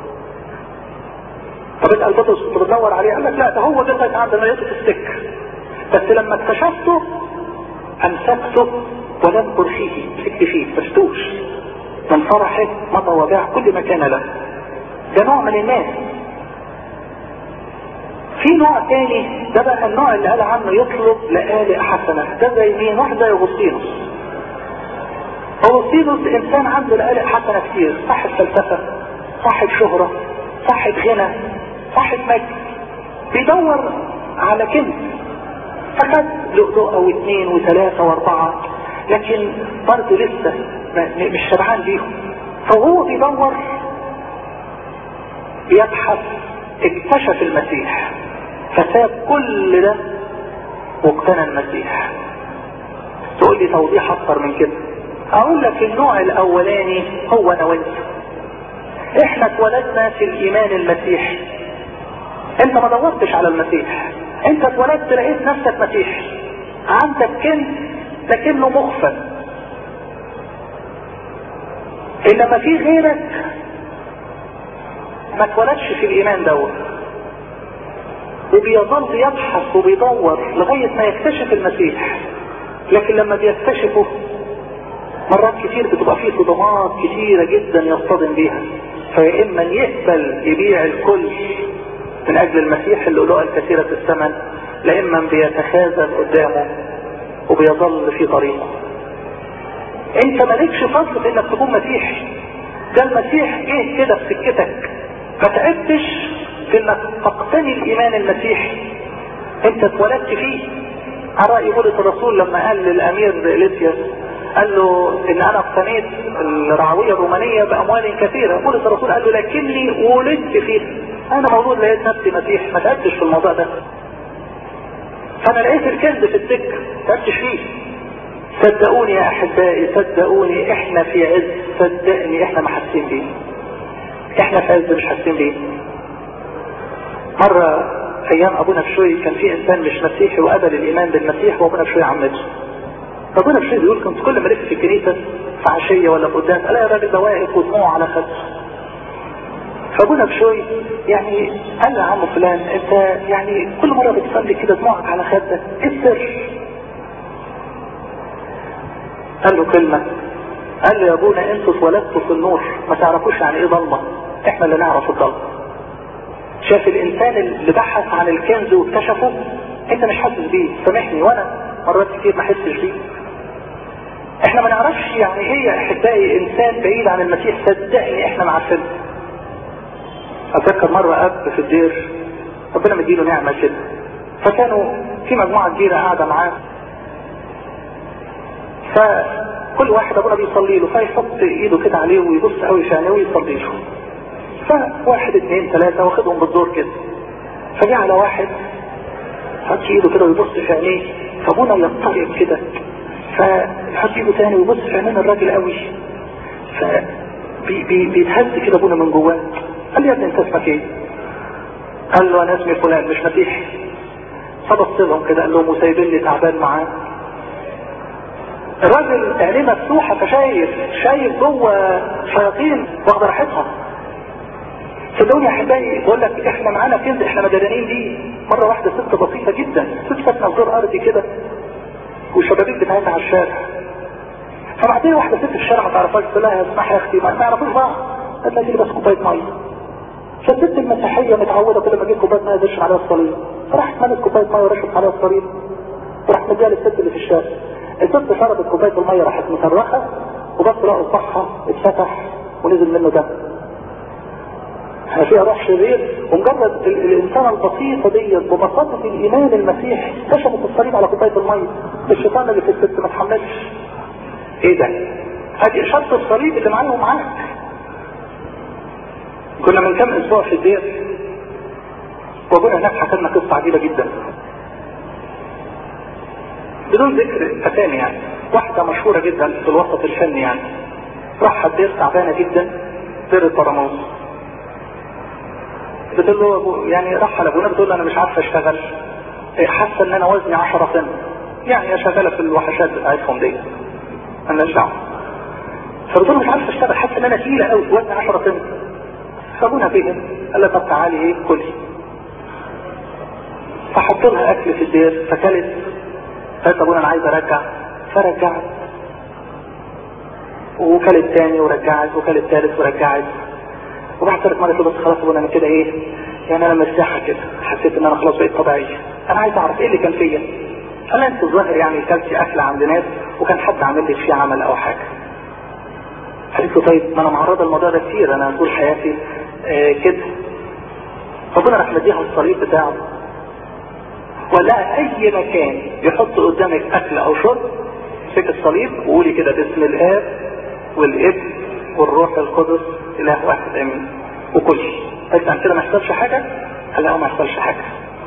طب اسال بطرس كنت بتدور عليه قال لك لا ده هو ده لغايه عند ما في السكه بس لما اكتشفته امسكته ولم ارخيه مسكت فيه بستوش من فرحه مضى وباع كل ما كان له ده نوع من الناس في نوع تاني ده بقى النوع اللي قال عنه يطلب لآلئ حسنة ده زي مين واحد زي اغسطينوس اغسطينوس انسان عنده لآلئ حسنة كتير صاحب فلسفة صاحب شهرة صاحب غنى صاحب مجد بيدور على كنز فخد لؤلؤة واثنين وثلاثة واربعة لكن برضه لسه مش شبعان بيهم فهو بيدور بيبحث اكتشف المسيح فساب كل ده واقتنى المسيح تقول لي توضيح اكتر من كده اقول لك النوع الاولاني هو انا وانت احنا اتولدنا في الايمان المسيحي انت ما دورتش على المسيح انت اتولدت لقيت نفسك مسيحي عندك كنز لكنه مخفى انما في غيرك ما اتولدش في الايمان دوت وبيظل يبحث وبيدور لغاية ما يكتشف المسيح لكن لما بيكتشفه مرات كتير بتبقى فيه صدمات كتيرة جدا يصطدم بيها فيا اما يقبل يبيع الكل من اجل المسيح اللؤلؤة الكثيرة الثمن لا اما بيتخاذل قدامه وبيظل في طريقه انت مالكش فضل في انك تكون مسيحي ده المسيح جه كده في سكتك ما تعبتش في انك تقتني الايمان المسيحي انت اتولدت فيه على رأي بولس الرسول لما قال للامير ليسياس قال له ان انا اقتنيت الرعوية الرومانية باموال كثيرة بولس الرسول قال له لكني ولدت فيه انا مولود لقيت نفسي مسيح ما تعبتش في الموضوع ده فانا لقيت الكنز في السكة ما تعبتش فيه صدقوني يا احبائي صدقوني احنا في عز صدقني احنا ما حاسين بيه احنا في عز مش حاسين بيه مرة ايام ابونا بشوي كان في انسان مش مسيحي وقبل الايمان بالمسيح وابونا بشوي عمته فابونا بشوي بيقول كنت كل ما الف في الكنيسة في عشية ولا في قدام الاقي الراجل ده واقف ودموعه على خده فابونا بشوي يعني قال له يا عم فلان انت يعني كل مرة بتصلي كده دموعك على خدك ايه السر قال له كلمة قال له يا ابونا انتوا اتولدتوا في النور ما تعرفوش يعني ايه ضلمة احنا اللي نعرف الضلمة شاف الانسان اللي بحث عن الكنز واكتشفه انت مش حاسس بيه سامحني وانا مرات كتير ما احسش بيه احنا ما نعرفش يعني ايه يا احبائي انسان بعيد عن المسيح صدقني احنا ما عارفينه اتذكر مرة اب في الدير ربنا مديله نعمة كده فكانوا في مجموعة كبيرة قاعدة معاه فكل واحد ابونا بيصلي له فيحط ايده كده عليه ويبص قوي في عينيه ويصلي له فواحد اثنين ثلاثة واخدهم بالدور كده فجاء على واحد حط ايده كده ويبص في عينيه فابونا يضطرب كده فيحط ايده تاني ويبص في عينين الراجل قوي ف بي بي بيتهز كده ابونا من جواه قال لي يا ابني انت اسمك ايه؟ قال له انا اسمي فلان مش مسيحي فبص لهم كده قال لهم وسايبني تعبان معاه الراجل عينيه مفتوحه فشايف شايف جوه شياطين واخده راحتها صدقوني يا احبائي بقول لك احنا معانا كنز احنا مدنيين دي مره واحده ست بسيطه جدا ست ساكنه في دور ارضي كده والشبابيك بتاعتها على الشارع فبعدين واحده ست في الشارع ما تعرفهاش تقول لها اسمح يا اختي ما يعرفوش بعض قالت لها دي بس كوبايه ميه فالست المسيحيه متعوده كل ما تجيب كوبايه ميه تشرب عليها الصليب فراحت مالت كوبايه ميه ورشت عليها الصليب وراحت مديها للست اللي في الشارع الست شربت كوبايه الميه راحت مصرخه وبص لقوا صحها اتفتح ونزل منه دم فيها روح شرير ومجرد الانسانه البسيطه ديت ببساطه الايمان المسيحي كشفت الصليب على كوبايه الميه الشيطان اللي في الست ما تحملش ايه ده؟ ادي اشاره الصليب اللي معايا ومعاك كنا من كام اسبوع في الدير وابونا هناك حكى لنا قصه عجيبه جدا بدون ذكر اسامي يعني واحده مشهوره جدا في الوسط الفني يعني راح الدير تعبانه جدا دير الطرموس بتقول له يعني راح لابونا بتقول له انا مش عارفه اشتغل حاسه ان انا وزني 10 طن يعني شغاله في الوحشات بتاعتهم دي انا دعوه فبتقول له مش عارفه اشتغل حاسه ان انا تقيله قوي وزني 10 طن فابونا فهم قال لها طب تعالي ايه كلي فحط لها اكل في الدير فكلت قالت ابونا انا عايز ارجع فرجعت وكلت تاني ورجعت وكلت تالت ورجعت وبعد ثلاث مرات بس خلاص ابونا انا كده ايه يعني انا مرتاحه كده حسيت ان انا خلاص بقيت طبيعيه انا عايز اعرف ايه اللي كان فيا قال انت الظاهر يعني كلتي اكل عند ناس وكان حد عامل لك فيه عمل او حاجه قالت له طيب ما انا معرضه الموضوع ده كتير انا طول حياتي آه كده ربنا راح مديها الصليب بتاعه ولا اي مكان يحط قدامك اكل او شرب امسك الصليب وقولي كده باسم الاب والابن والروح القدس اله واحد امين وكل قلت عن كده ما يحصلش حاجه قال لا ما يحصلش حاجه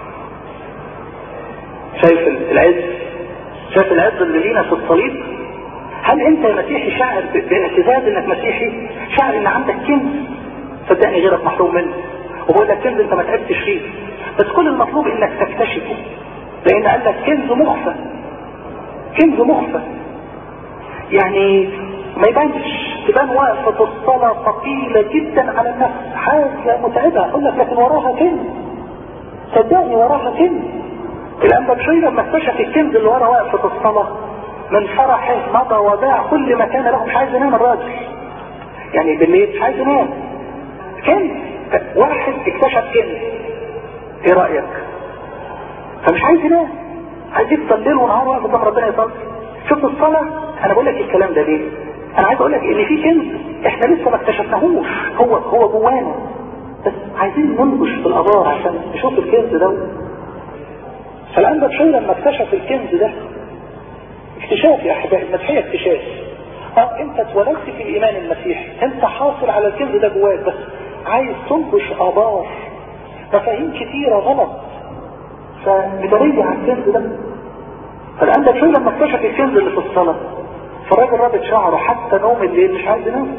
شايف العز شايف العز اللي لينا في الصليب هل انت يا مسيحي شاعر باعتزاز انك مسيحي شاعر ان عندك كنز صدقني غيرك محروم منه وبقول لك كنز انت ما تعبتش فيه بس كل المطلوب انك تكتشفه لان قال لك كنز مخفى كنز مخفى يعني ما يبانش تبان وقفة الصلاة ثقيلة جدا على النفس حاجة متعبة اقول لك لكن وراها كنز صدقني وراها كنز الأنبكشري لما اكتشف الكنز اللي ورا وقفة الصلاة من فرحه مضى وباع كل ما كان له مش عايز ينام الراجل يعني بالليل مش عايز ينام كنز واحد اكتشف كنز ايه رأيك فمش عايز ينام عايز يفضل ليل ونهار واقف قدام ربنا يصلي شوف الصلاة انا بقول لك الكلام ده ليه انا عايز اقول لك ان في كنز احنا لسه ما اكتشفناهوش هو هو جوانا بس عايزين ننبش في الابار عشان نشوف الكنز ده فالان ده لما اكتشف الكنز ده اكتشاف يا احبائي المسيحيه اكتشاف اه انت اتولدت في الايمان المسيحي انت حاصل على الكنز ده جواك بس عايز تنبش ابار مفاهيم كتيرة غلط فبدرية على الكنز ده فالآن ده لما اكتشف الكنز اللي في الصلاة فالراجل رابط شعره حتى نوم الليل مش عايز ينام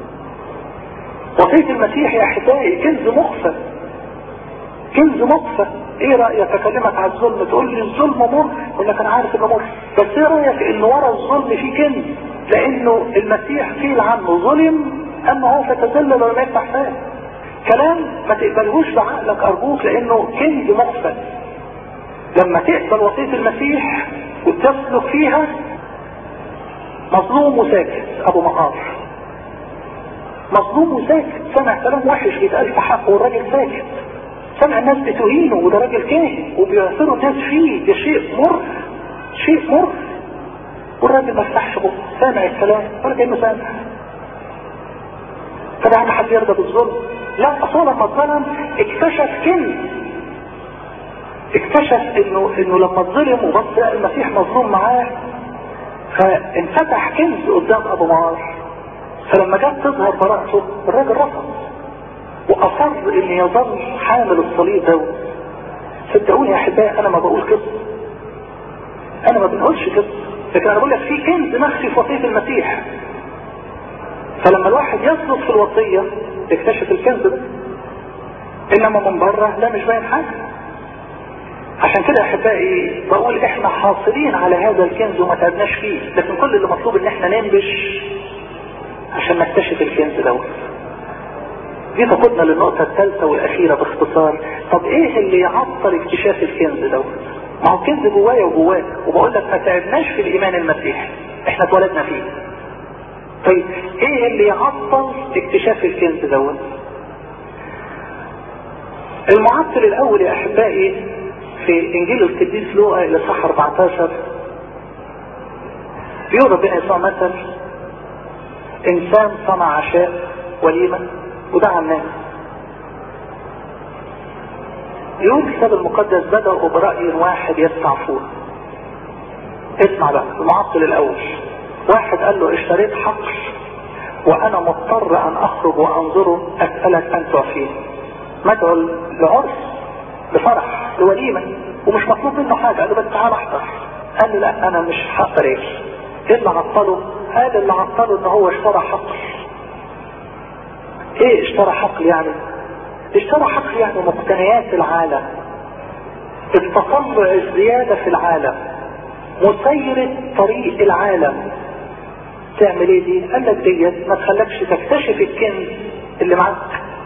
وصية المسيح يا احبائي كنز مخفى كنز مخفى ايه رأيك اكلمك على الظلم تقول لي الظلم مر اقول لك انا عارف انه مر بس ايه رأيك ان ورا الظلم في كنز لانه المسيح قيل عنه ظلم اما هو فتذلل ولم يفتح فاه كلام ما تقبلهوش بعقلك ارجوك لانه كنز مخفى لما تقبل وصية المسيح وتسلك فيها مظلوم وساكت ابو مقار مظلوم وساكت سمع كلام وحش بيتقال في حقه والراجل ساكت سمع الناس بتهينه وده راجل كاهن وبيعثروا الناس فيه ده شيء مر شيء مر والراجل ما فتحش بقه سامع الكلام ولا كانه سامع طبعا حد يرضى بالظلم لا اصلا لما اتظلم اكتشف كنز اكتشف انه انه لما اتظلم وبص لقى المسيح مظلوم معاه فانفتح كنز قدام ابو معاش فلما جت تظهر براءته الراجل رفض واصر ان يظل حامل الصليب ده صدقوني يا احبائي انا ما بقول كده انا ما بنقولش كده لكن انا بقول لك في كنز مخفي في وصيه المسيح فلما الواحد يسلك في الوصيه يكتشف الكنز ده انما من بره لا مش باين حاجه عشان كده يا احبائي بقول احنا حاصلين على هذا الكنز وما تعبناش فيه لكن كل اللي مطلوب ان احنا ننبش عشان نكتشف الكنز دوت دي تقودنا للنقطة الثالثة والأخيرة باختصار طب ايه اللي يعطل اكتشاف الكنز دوت ما هو الكنز جوايا وجواك وبقول لك ما تعبناش في الإيمان المسيحي احنا اتولدنا فيه طيب ايه اللي يعطل اكتشاف الكنز دوت المعطل الاول يا احبائي في انجيل القديس لوقا الى صح 14 بيقول ربنا يسوع مثل انسان صنع عشاء وليمة ودعا الناس يقول الكتاب المقدس بدأوا برأي واحد يستعفون اسمع بقى المعطل الاول واحد قال له اشتريت حقل وانا مضطر ان اخرج وانظره اسألك ان تعفيني مدعو لعرس لفرح لوليمة ومش مطلوب منه حاجة قال له بس تعال احضر قال له لا انا مش هقدر ايه ايه اللي عطله قال اللي عطله ان هو اشترى حقل ايه اشترى حقل يعني اشترى حقل يعني مقتنيات العالم التطلع الزيادة في العالم مسيرة طريق العالم تعمل ايه دي قال لك ديت ما تخلكش تكتشف الكنز اللي معاك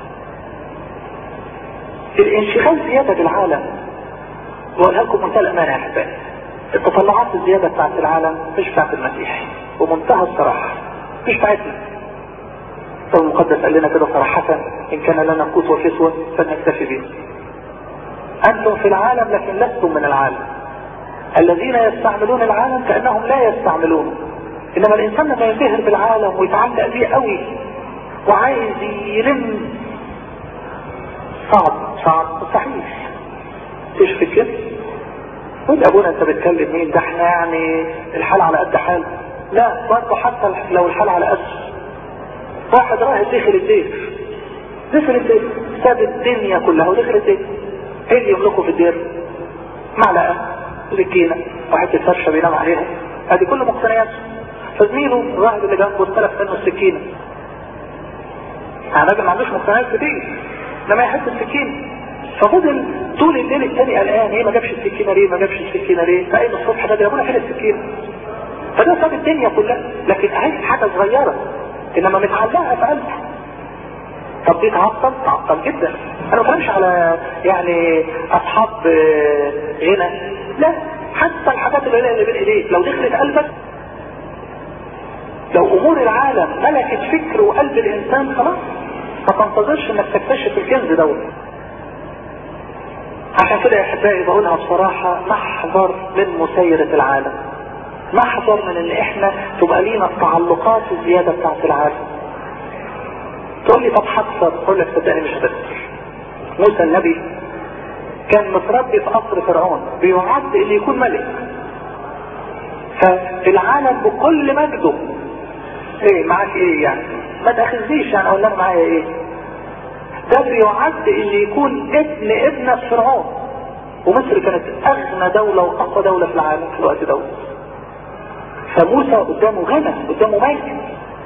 الانشغال زيادة بالعالم وقالها لكم منتهى الامانة يا احبائي التطلعات الزيادة بتاعت العالم مش بتاعت المسيح ومنتهى الصراحة مش بتاعتنا الكتاب المقدس قال لنا كده صراحة ان كان لنا قوت وكسوة فلنكتفي به انتم في العالم لكن لستم من العالم الذين يستعملون العالم كأنهم لا يستعملون انما الانسان لما ينبهر بالعالم ويتعلق بيه قوي وعايز يلم صعب صعب مستحيل ايش في كده قول ابونا انت بتكلم مين ده احنا يعني الحال على قد حال لا برضه حتى لو الحال على قد واحد راح دخل الدير دخل الدير ساب الدنيا كلها ودخل الدير ايه اللي يملكه في الدير معلقه سكينه وحته فرشه بينام عليها ادي كل مقتنياته فزميله الراجل اللي جنبه استلف منه السكينه يعني راجل ما عندوش مقتنيات كتير لما يحب السكينه ففضل طول الليل التاني قلقان ايه ما جابش السكينه ليه ما جابش السكينه ليه فقايم الصبح بدري ابونا فين السكينه فده ساب الدنيا كلها لكن اهي حاجة صغيرة انما متعلقة في قلبه طب دي تعطل تعطل جدا انا ما بتكلمش على يعني اصحاب غنى لا حتى الحاجات اللي اللي بين ايديك لو دخلت قلبك لو امور العالم ملكت فكر وقلب الانسان خلاص ما تنتظرش انك تكتشف الكنز دوت عشان كده يا احبائي بقولها بصراحة نحذر من مسيرة العالم نحذر من ان احنا تبقى لينا التعلقات الزيادة بتاعت العالم تقول لي طب حذر اقول لك صدقني مش هتقدر موسى النبي كان متربي في قصر فرعون بيعد ان يكون ملك فالعالم بكل مجده ايه معاك ايه يعني ما تاخذنيش يعني اقول لك معايا ايه ده بيعد ان يكون ابن ابنة فرعون ومصر كانت اغنى دولة واقوى دولة في العالم في الوقت دوت فموسى قدامه غنى قدامه مجد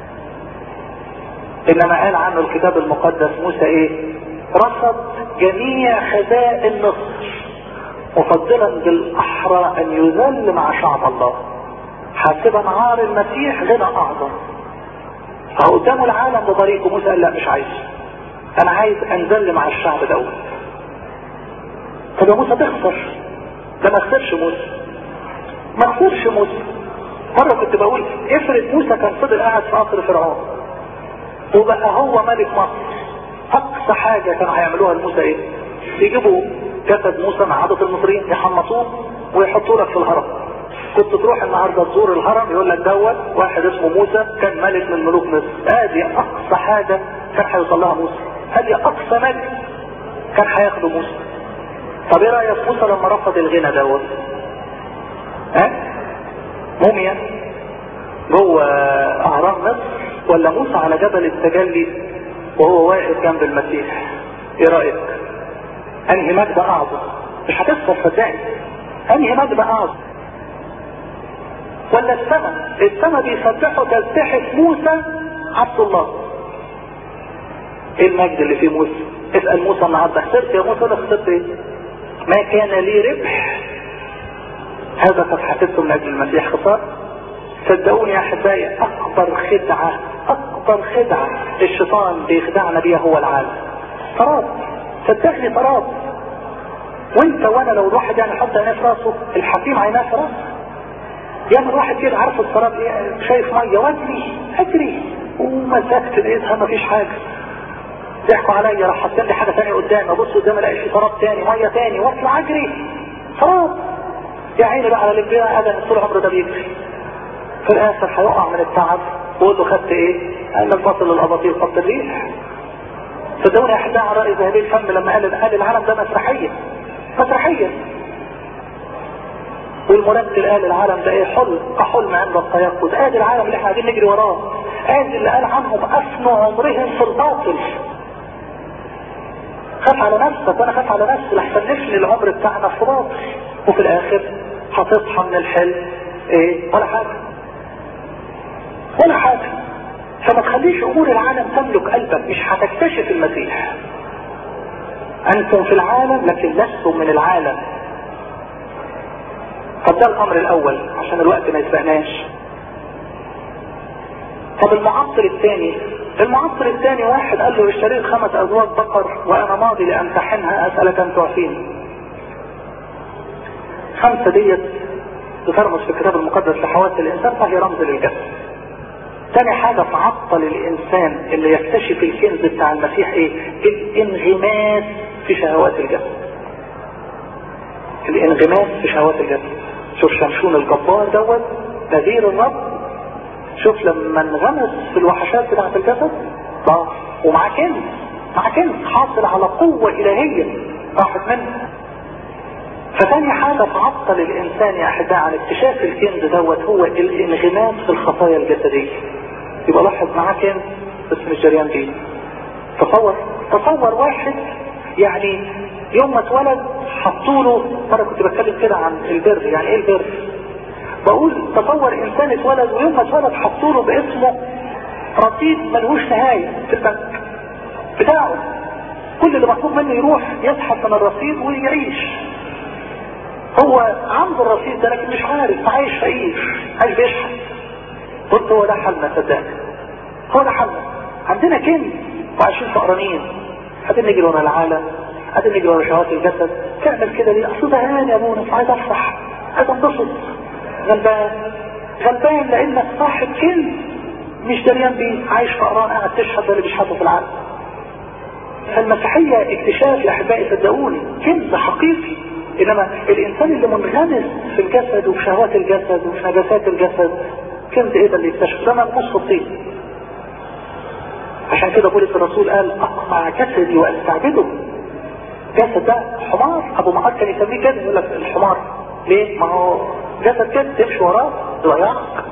انما قال عنه الكتاب المقدس موسى ايه رصد جميع خزائن مصر مفضلا بالاحرى ان يذل مع شعب الله حاسبا عار المسيح غنى اعظم فقدامه العالم بطريقه موسى قال لا مش عايز انا عايز انزل مع الشعب دوت طب يا موسى تخسر ده ما خسرش موسى ما خسرش موسى مرة كنت بقول افرض موسى كان فضل قاعد في قصر فرعون وبقى هو ملك مصر اقصى حاجة كانوا هيعملوها لموسى ايه يجيبوا جسد موسى مع عادة المصريين يحمصوه ويحطوه لك في الهرم كنت تروح النهاردة تزور الهرم يقول لك دوت واحد اسمه موسى كان ملك من ملوك مصر ادي اقصى حاجة كان هيوصل لها موسى ادي اقصى مجد كان هياخده موسى طب ايه رايك موسى لما رفض الغنى دوت ها أه؟ موميا جوه اهرام مصر ولا موسى على جبل التجلي وهو واقف جنب المسيح ايه رايك انهي مجد اعظم مش هتخسر صدقني انهي مجد اعظم ولا السماء السماء بيسبحوا تسبحة موسى عبد الله ايه المجد اللي فيه موسى اسأل موسى النهارده خسرت يا موسى ولا خسرت ايه ما كان لي ربح هذا قد حسبته من اجل المسيح خسارة صدقوني يا احبائي اكبر خدعة اكبر خدعة الشيطان بيخدعنا بيها هو العالم فراب صدقني فراب وانت وانا لو الواحد يعني حط عينيه في راسه الحكيم عيناه في راسه يعمل واحد كده عارف السراب ايه شايف ميه واجري اجري ومسكت لقيتها مفيش حاجه ضحكوا عليا راح حاطين لي حاجه ثانيه قدامي ابص قدامي الاقي في سراب ثاني ميه ثاني واطلع اجري سراب يا عيني بقى على اللي ادم طول عمره ده بيجري في الاخر هيقع من التعب وقول له خدت ايه؟ قال لك بطل الاباطيل خط الريح صدقوني احدى على راي ذهبي الفم لما قال قال العالم ده مسرحيه مسرحيه والمرتل قال العالم ده ايه حلم كحلم عند التيقظ ادي العالم اللي احنا قاعدين نجري وراه ادي اللي قال عنهم افنوا عمرهم في الباطل خاف على نفسك وانا خاف على نفسي لحسن نفني العمر بتاعنا في باطل وفي الاخر هتصحى من الحلم ايه ولا حاجه ولا حاجه فما تخليش امور العالم تملك قلبك مش هتكتشف المسيح انتم في العالم لكن لستم من العالم طب ده الامر الاول عشان الوقت ما يسبقناش طب المعطل الثاني المعطل الثاني واحد قال له اشتريت خمس ازواج بقر وانا ماضي لامتحنها اسالك ان تعفيني خمسه ديت بترمز في الكتاب المقدس لحواس الانسان فهي رمز للجسد تاني حاجة تعطل الانسان اللي يكتشف الكنز بتاع المسيح ايه الانغماس في شهوات الجسد الانغماس في شهوات الجسد شوف شمشون الجبار دوت نذير الرب شوف لما انغمس في الوحشات بتاعة الجسد اه ومع كنز مع كنز حاصل على قوة الهية راحت منه فتاني حاجة تعطل الانسان يا احباء عن اكتشاف الكنز دوت هو الانغماس في الخطايا الجسدية يبقى لاحظ معاه كنز بس مش جريان بيه تصور تصور واحد يعني يوم ما اتولد حطوا له انا كنت بتكلم كده عن البر يعني ايه البر بقول تصور انسان اتولد ويوم ما اتولد حطوا له باسمه رصيد ملهوش نهايه في البنك بتاعه كل اللي مطلوب منه يروح يسحب من الرصيد ويعيش هو عنده الرصيد ده لكن مش عارف عايش فقير عايش بيشحت قلت هو ده حالنا صدقني هو ده حالنا عندنا كنز وعايشين فقرانين قاعدين نجري ورا العالم قاعدين نجري ورا شهوات الجسد تعمل كده ليه اصل زهقان يا ابونا عايز افرح عايز انبسط غلبان غلبان لانك صاحب كنز مش دريان بيه عايش فقران قاعد تشحت اللي بيشحته في العالم فالمسيحية اكتشاف يا احبائي صدقوني كنز حقيقي انما الانسان اللي منغمس في الجسد وفي شهوات الجسد وفي نجاسات الجسد كنز ايه ده اللي يكتشف ده منقوص في الطين عشان كده بولس الرسول قال اقطع جسدي واستعبده جسد ده حمار ابو معاذ كان يسميه كده يقول لك الحمار ليه ما هو جسد كده تمشي وراه يضيعك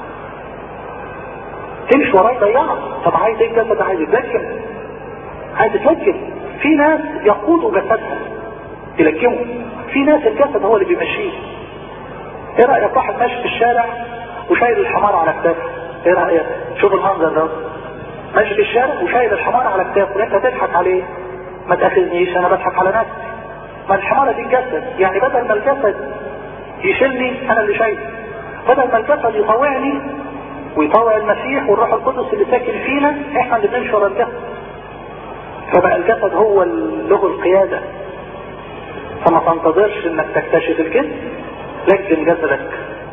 تمشي وراه يضيعك طب عايز ايه الجسد عايز يتلكم عايز يتلكم في ناس يقودوا جسدها يلكموا في ناس الجسد هو اللي بيمشيه ايه رايك واحد ماشي في الشارع وشايل الحمار على كتافه ايه رايك شوف المنظر ده ماشي في الشارع وشايل الحمار على كتافه وانت تضحك عليه ما تاخذنيش انا بضحك على نفسي ما الحمارة دي الجسد يعني بدل ما الجسد يشيلني انا اللي شايل بدل ما الجسد يطوعني ويطوع المسيح والروح القدس اللي ساكن فينا احنا اللي بنمشي ورا الجسد فبقى الجسد هو له القيادة فما تنتظرش انك تكتشف الجسد لكن جسدك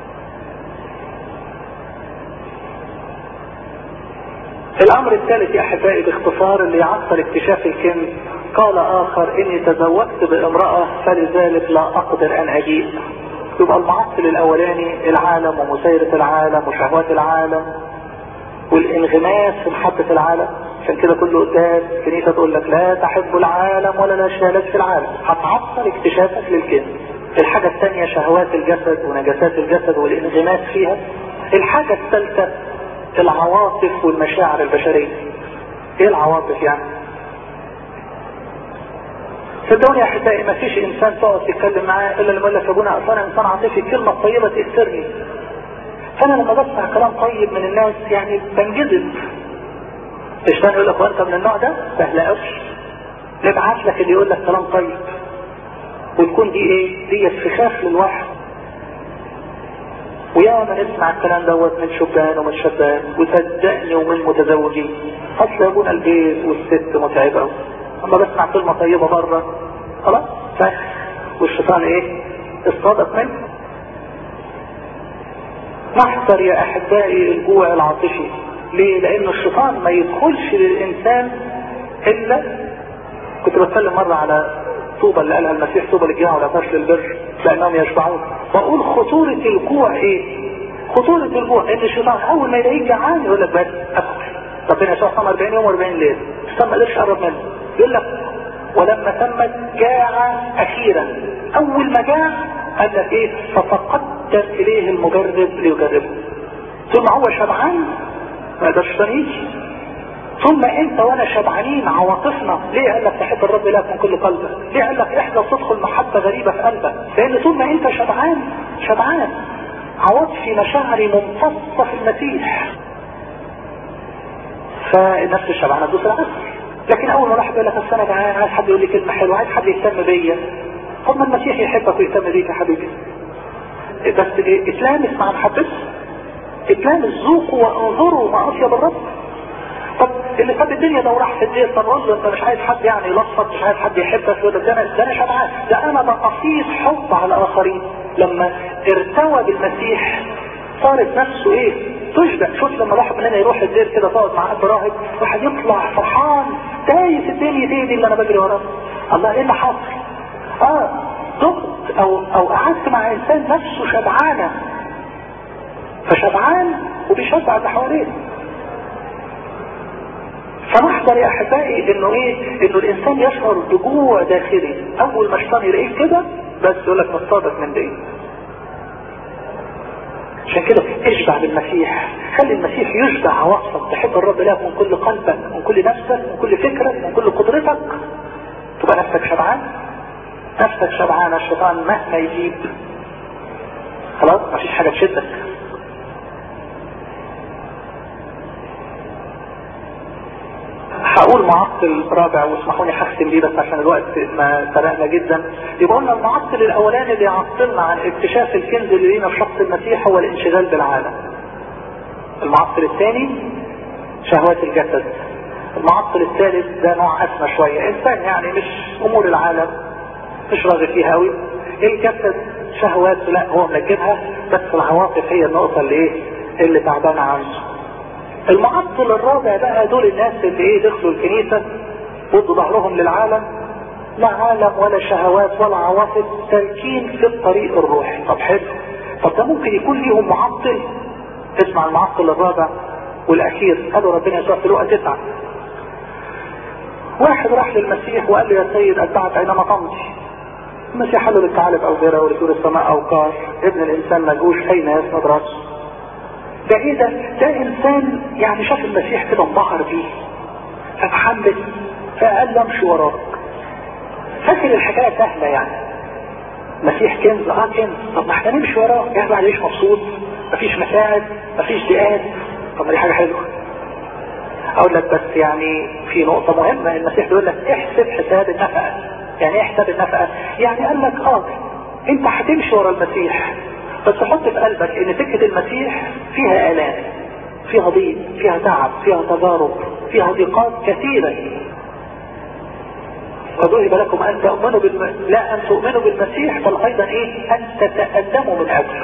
الامر الثالث يا احبائي باختصار اللي يعطل اكتشاف الكنز قال اخر اني تزوجت بامرأة فلذلك لا اقدر ان اجيء يبقى المعطل الاولاني العالم ومسيرة العالم وشهوات العالم والانغماس في محبة العالم عشان كده كل قدام كنيسة تقول لك لا تحب العالم ولا لا شهادات في العالم هتعطل اكتشافك للكنز الحاجة الثانية شهوات الجسد ونجاسات الجسد والانغماس فيها الحاجة الثالثة العواطف والمشاعر البشرية ايه العواطف يعني صدقوني يا احبائي ما فيش انسان تقعد تتكلم معاه الا لما يقول لك يا ابونا اصل انا انسان عاطفي الكلمه الطيبه تاثرني فانا لما بسمع كلام طيب من الناس يعني بنجذب الشيطان يقول لك وانت من النوع ده سهل قوي نبعت لك اللي يقول لك كلام طيب وتكون دي ايه دي فخاخ للواحد ويا ما نسمع الكلام دوت من شبان ومن شبان وصدقني ومن متزوجين اصل يا ابونا البيت والست متعبه قوي اما بسمع كلمه طيبه بره خلاص فخ والشيطان ايه اصطادت منه نحذر يا احبائي الجوع العاطفي ليه لان الشيطان ما يدخلش للانسان الا كنت بتكلم مرة على طوبى اللي قالها المسيح طوبى للجوع ولا فشل البر لانهم يشبعون بقول خطورة الجوع ايه خطورة الجوع ان الشيطان اول ما يلاقيك جعان يقول لك بس اكل ربنا يسوع صام 40 يوم و40 ليله الشيطان ما قدرش يقرب منه يقول لك ولما تمت جاع اخيرا اول ما جاع قال لك ايه فتقدم اليه المجرب ليجربه ثم هو شبعان ما يقدرش يجي ثم انت وانا شبعانين عواطفنا ليه قال لك تحب الرب لك من كل قلبك ليه قال لك احدى تدخل محبة غريبة في قلبك لان طول ما انت شبعان شبعان عواطفي مشاعري ممتصة في المسيح فالنفس الشبعانة تدوس العسل لكن اول ما راح يقول لك اصل انا جعان عايز حد يقول لي كلمة حلوة عايز حد يهتم بيا طب ما المسيح يحبك ويهتم بيك يا حبيبي بس اتلامس مع محبته اتلامس ذوقوا وانظروا مع اطيب الرب طب اللي ساب الدنيا ده وراح في الدير طب قول له انت مش عايز حد يعني يلصق مش عايز حد يحبك يقول ده انا ده انا شبعان ده انا بقصيد حب على الاخرين لما ارتوى بالمسيح صارت نفسه ايه تشبع شوف لما واحد مننا يروح الدير كده تقعد مع اب راهب واحد يطلع فرحان تايه في الدنيا دي, دي اللي انا بجري وراه الله ايه اللي حصل اه ضغط او او قعدت مع انسان نفسه شبعانه فشبعان وبيشبع اللي حواليه فنحضر يا احبائي انه ايه انه الانسان يشعر بجوع داخلي اول ما الشيطان يلاقيه كده بس يقول لك تصادق من ده عشان كده اشبع بالمسيح خلي المسيح يشبع عواطفك تحب الرب لك من كل قلبك من كل نفسك من كل فكرك من كل قدرتك تبقى نفسك شبعان نفسك شبعان الشيطان مهما يجيب خلاص مفيش حاجة تشدك هقول معطل رابع واسمحوني هختم بيه بس عشان الوقت ما سرقنا جدا يبقى قلنا المعطل الاولاني اللي يعطلنا عن اكتشاف الكنز اللي لينا في شخص المسيح هو الانشغال بالعالم المعطل الثاني شهوات الجسد المعطل الثالث ده نوع اسمى شوية انسان يعني مش امور العالم مش راغب فيها قوي الجسد شهوات لا هو منجبها بس العواطف هي النقطة اللي ايه اللي تعبانة عنده المعطل الرابع بقى دول الناس اللي ايه دخلوا الكنيسة ودوا ظهرهم للعالم لا عالم ولا شهوات ولا عواطف سالكين في الطريق الروحي طب حلو طب ده ممكن يكون ليهم معطل اسمع المعطل الرابع والاخير قالوا ربنا يسوع في لقا تسعة واحد راح للمسيح وقال له يا سيد اتبعك اينما تمضي المسيح قال له للثعالب او غيره ولطول السماء او كار ابن الانسان مجوش اين يسند راسه ده ايه ده ده انسان يعني شاف المسيح كده انبهر بيه فتحمس فقال له امشي وراك فاكر الحكايه سهله يعني مسيح كنز اه كنز طب ما احنا نمشي وراه يعني الواحد يعيش مبسوط مفيش مساعد مفيش ضيقات طب ما دي حاجه حلوه اقول لك بس يعني في نقطه مهمه المسيح بيقول لك احسب حساب النفقه يعني ايه حساب النفقه يعني قال لك اه انت هتمشي ورا المسيح بس حط في قلبك ان سكه المسيح فيها الام فيها ضيق فيها تعب فيها تجارب فيها ضيقات كثيره قد وهب لكم ان تؤمنوا بالم... لا ان تؤمنوا بالمسيح بل ايضا ايه ان تتقدموا من اجله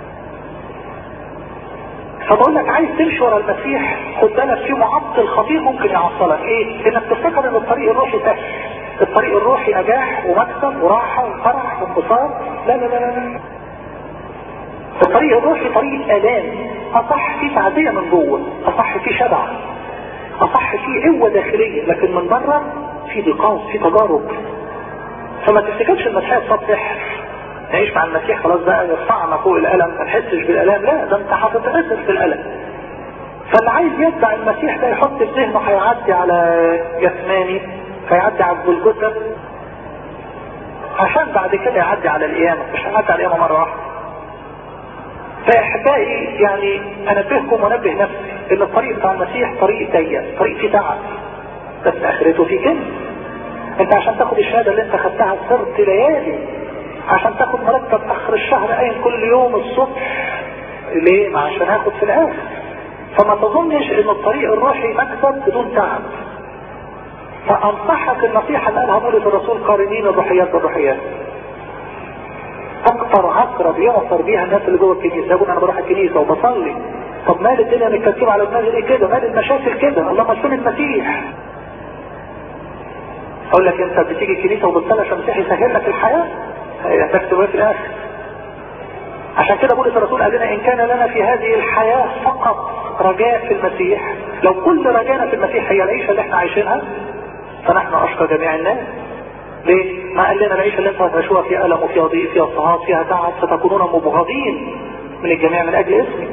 فبقول لك عايز تمشي ورا المسيح خد بالك في معطل خطير ممكن يعطلك ايه انك تفتكر ان الطريق الروحي سهل الطريق الروحي نجاح ومكسب وراحة وفرح وانبساط لا لا لا لا الطريق الروحي طريق الام اصح فيه تعزية من جوه اصح فيه شبع اصح فيه قوة داخلية لكن من بره في ضيقات في تجارب فما تفتكرش المسيح صاب سحر نعيش مع المسيح خلاص بقى يرفعنا فوق الالم ما نحسش بالالام لا ده انت هتتأثر في الالم فاللي عايز يتبع المسيح ده يحط في ذهنه هيعدي على جسماني هيعدي على الجلجثة عشان بعد كده يعدي على القيامة مش هيعدي على القيامة مرة واحدة فاحبائي يعني انبهكم وانبه نفسي ان الطريق بتاع المسيح طريق ضيق طريق فيه تعب بس اخرته فيه كنز انت عشان تاخد الشهاده اللي انت خدتها صرت ليالي عشان تاخد مرتب اخر الشهر قايم كل يوم الصبح ليه؟ ما عشان هاخد في الاخر فما تظنش ان الطريق الروحي مكسب بدون تعب فانصحك النصيحة اللي قالها بولس الرسول قارنين الروحيات بالروحيات اكتر عقرة بيعصر بيها الناس اللي جوه الكنيسة يقول انا بروح الكنيسة وبصلي طب مال الدنيا متكتبة على دماغي ليه كده مال المشاكل كده الله مسؤول المسيح اقول لك انت بتيجي الكنيسة وبتصلي عشان المسيح يسهل لك الحياة هتكتب في الاخر عشان كده بولس الرسول قال لنا ان كان لنا في هذه الحياة فقط رجاء في المسيح لو كل رجانا في المسيح هي العيشة اللي احنا عايشينها فنحن اشقى جميع الناس ليه؟ ما قال لنا العيشة اللي انتوا هتعيشوها فيها ألم وفيها ضيق فيها اضطهاد فيها تعب فتكونون مبغضين من الجميع من أجل اسمي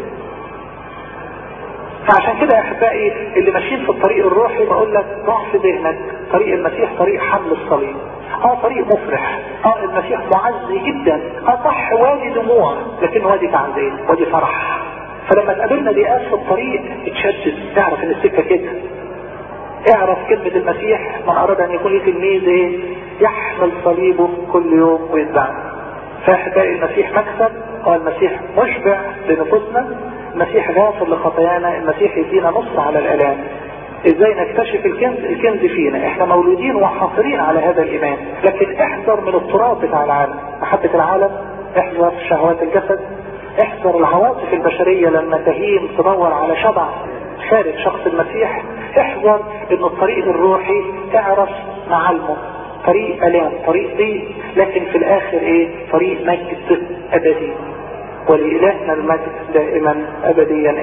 فعشان كده يا أحبائي اللي ماشيين في الطريق الروحي بقول لك ضع في ذهنك طريق المسيح طريق حمل الصليب اه طريق مفرح اه المسيح معزي جدا اه صح وادي دموع لكن وادي تعزية وادي فرح فلما تقابلنا ضيقات في الطريق اتشدد تعرف ان السكة كده اعرف كلمة المسيح من اراد ان يكون لي تلميذ ايه يحمل صليبه كل يوم ويتبعني فاحبائي المسيح مكسب اه المسيح مشبع لنفوسنا المسيح غافر لخطايانا المسيح يدينا نصر على الالام ازاي نكتشف الكنز الكنز فينا احنا مولودين وحاصرين على هذا الايمان لكن احذر من التراب بتاع العالم محبة العالم احذر شهوات الجسد احذر العواطف البشرية لما تهيم تدور على شبع خارج شخص المسيح احذر ان الطريق الروحي تعرف معالمه طريق الام طريق ضيق لكن في الاخر ايه طريق مجد ابدي ولإلهنا المجد دائما ابديا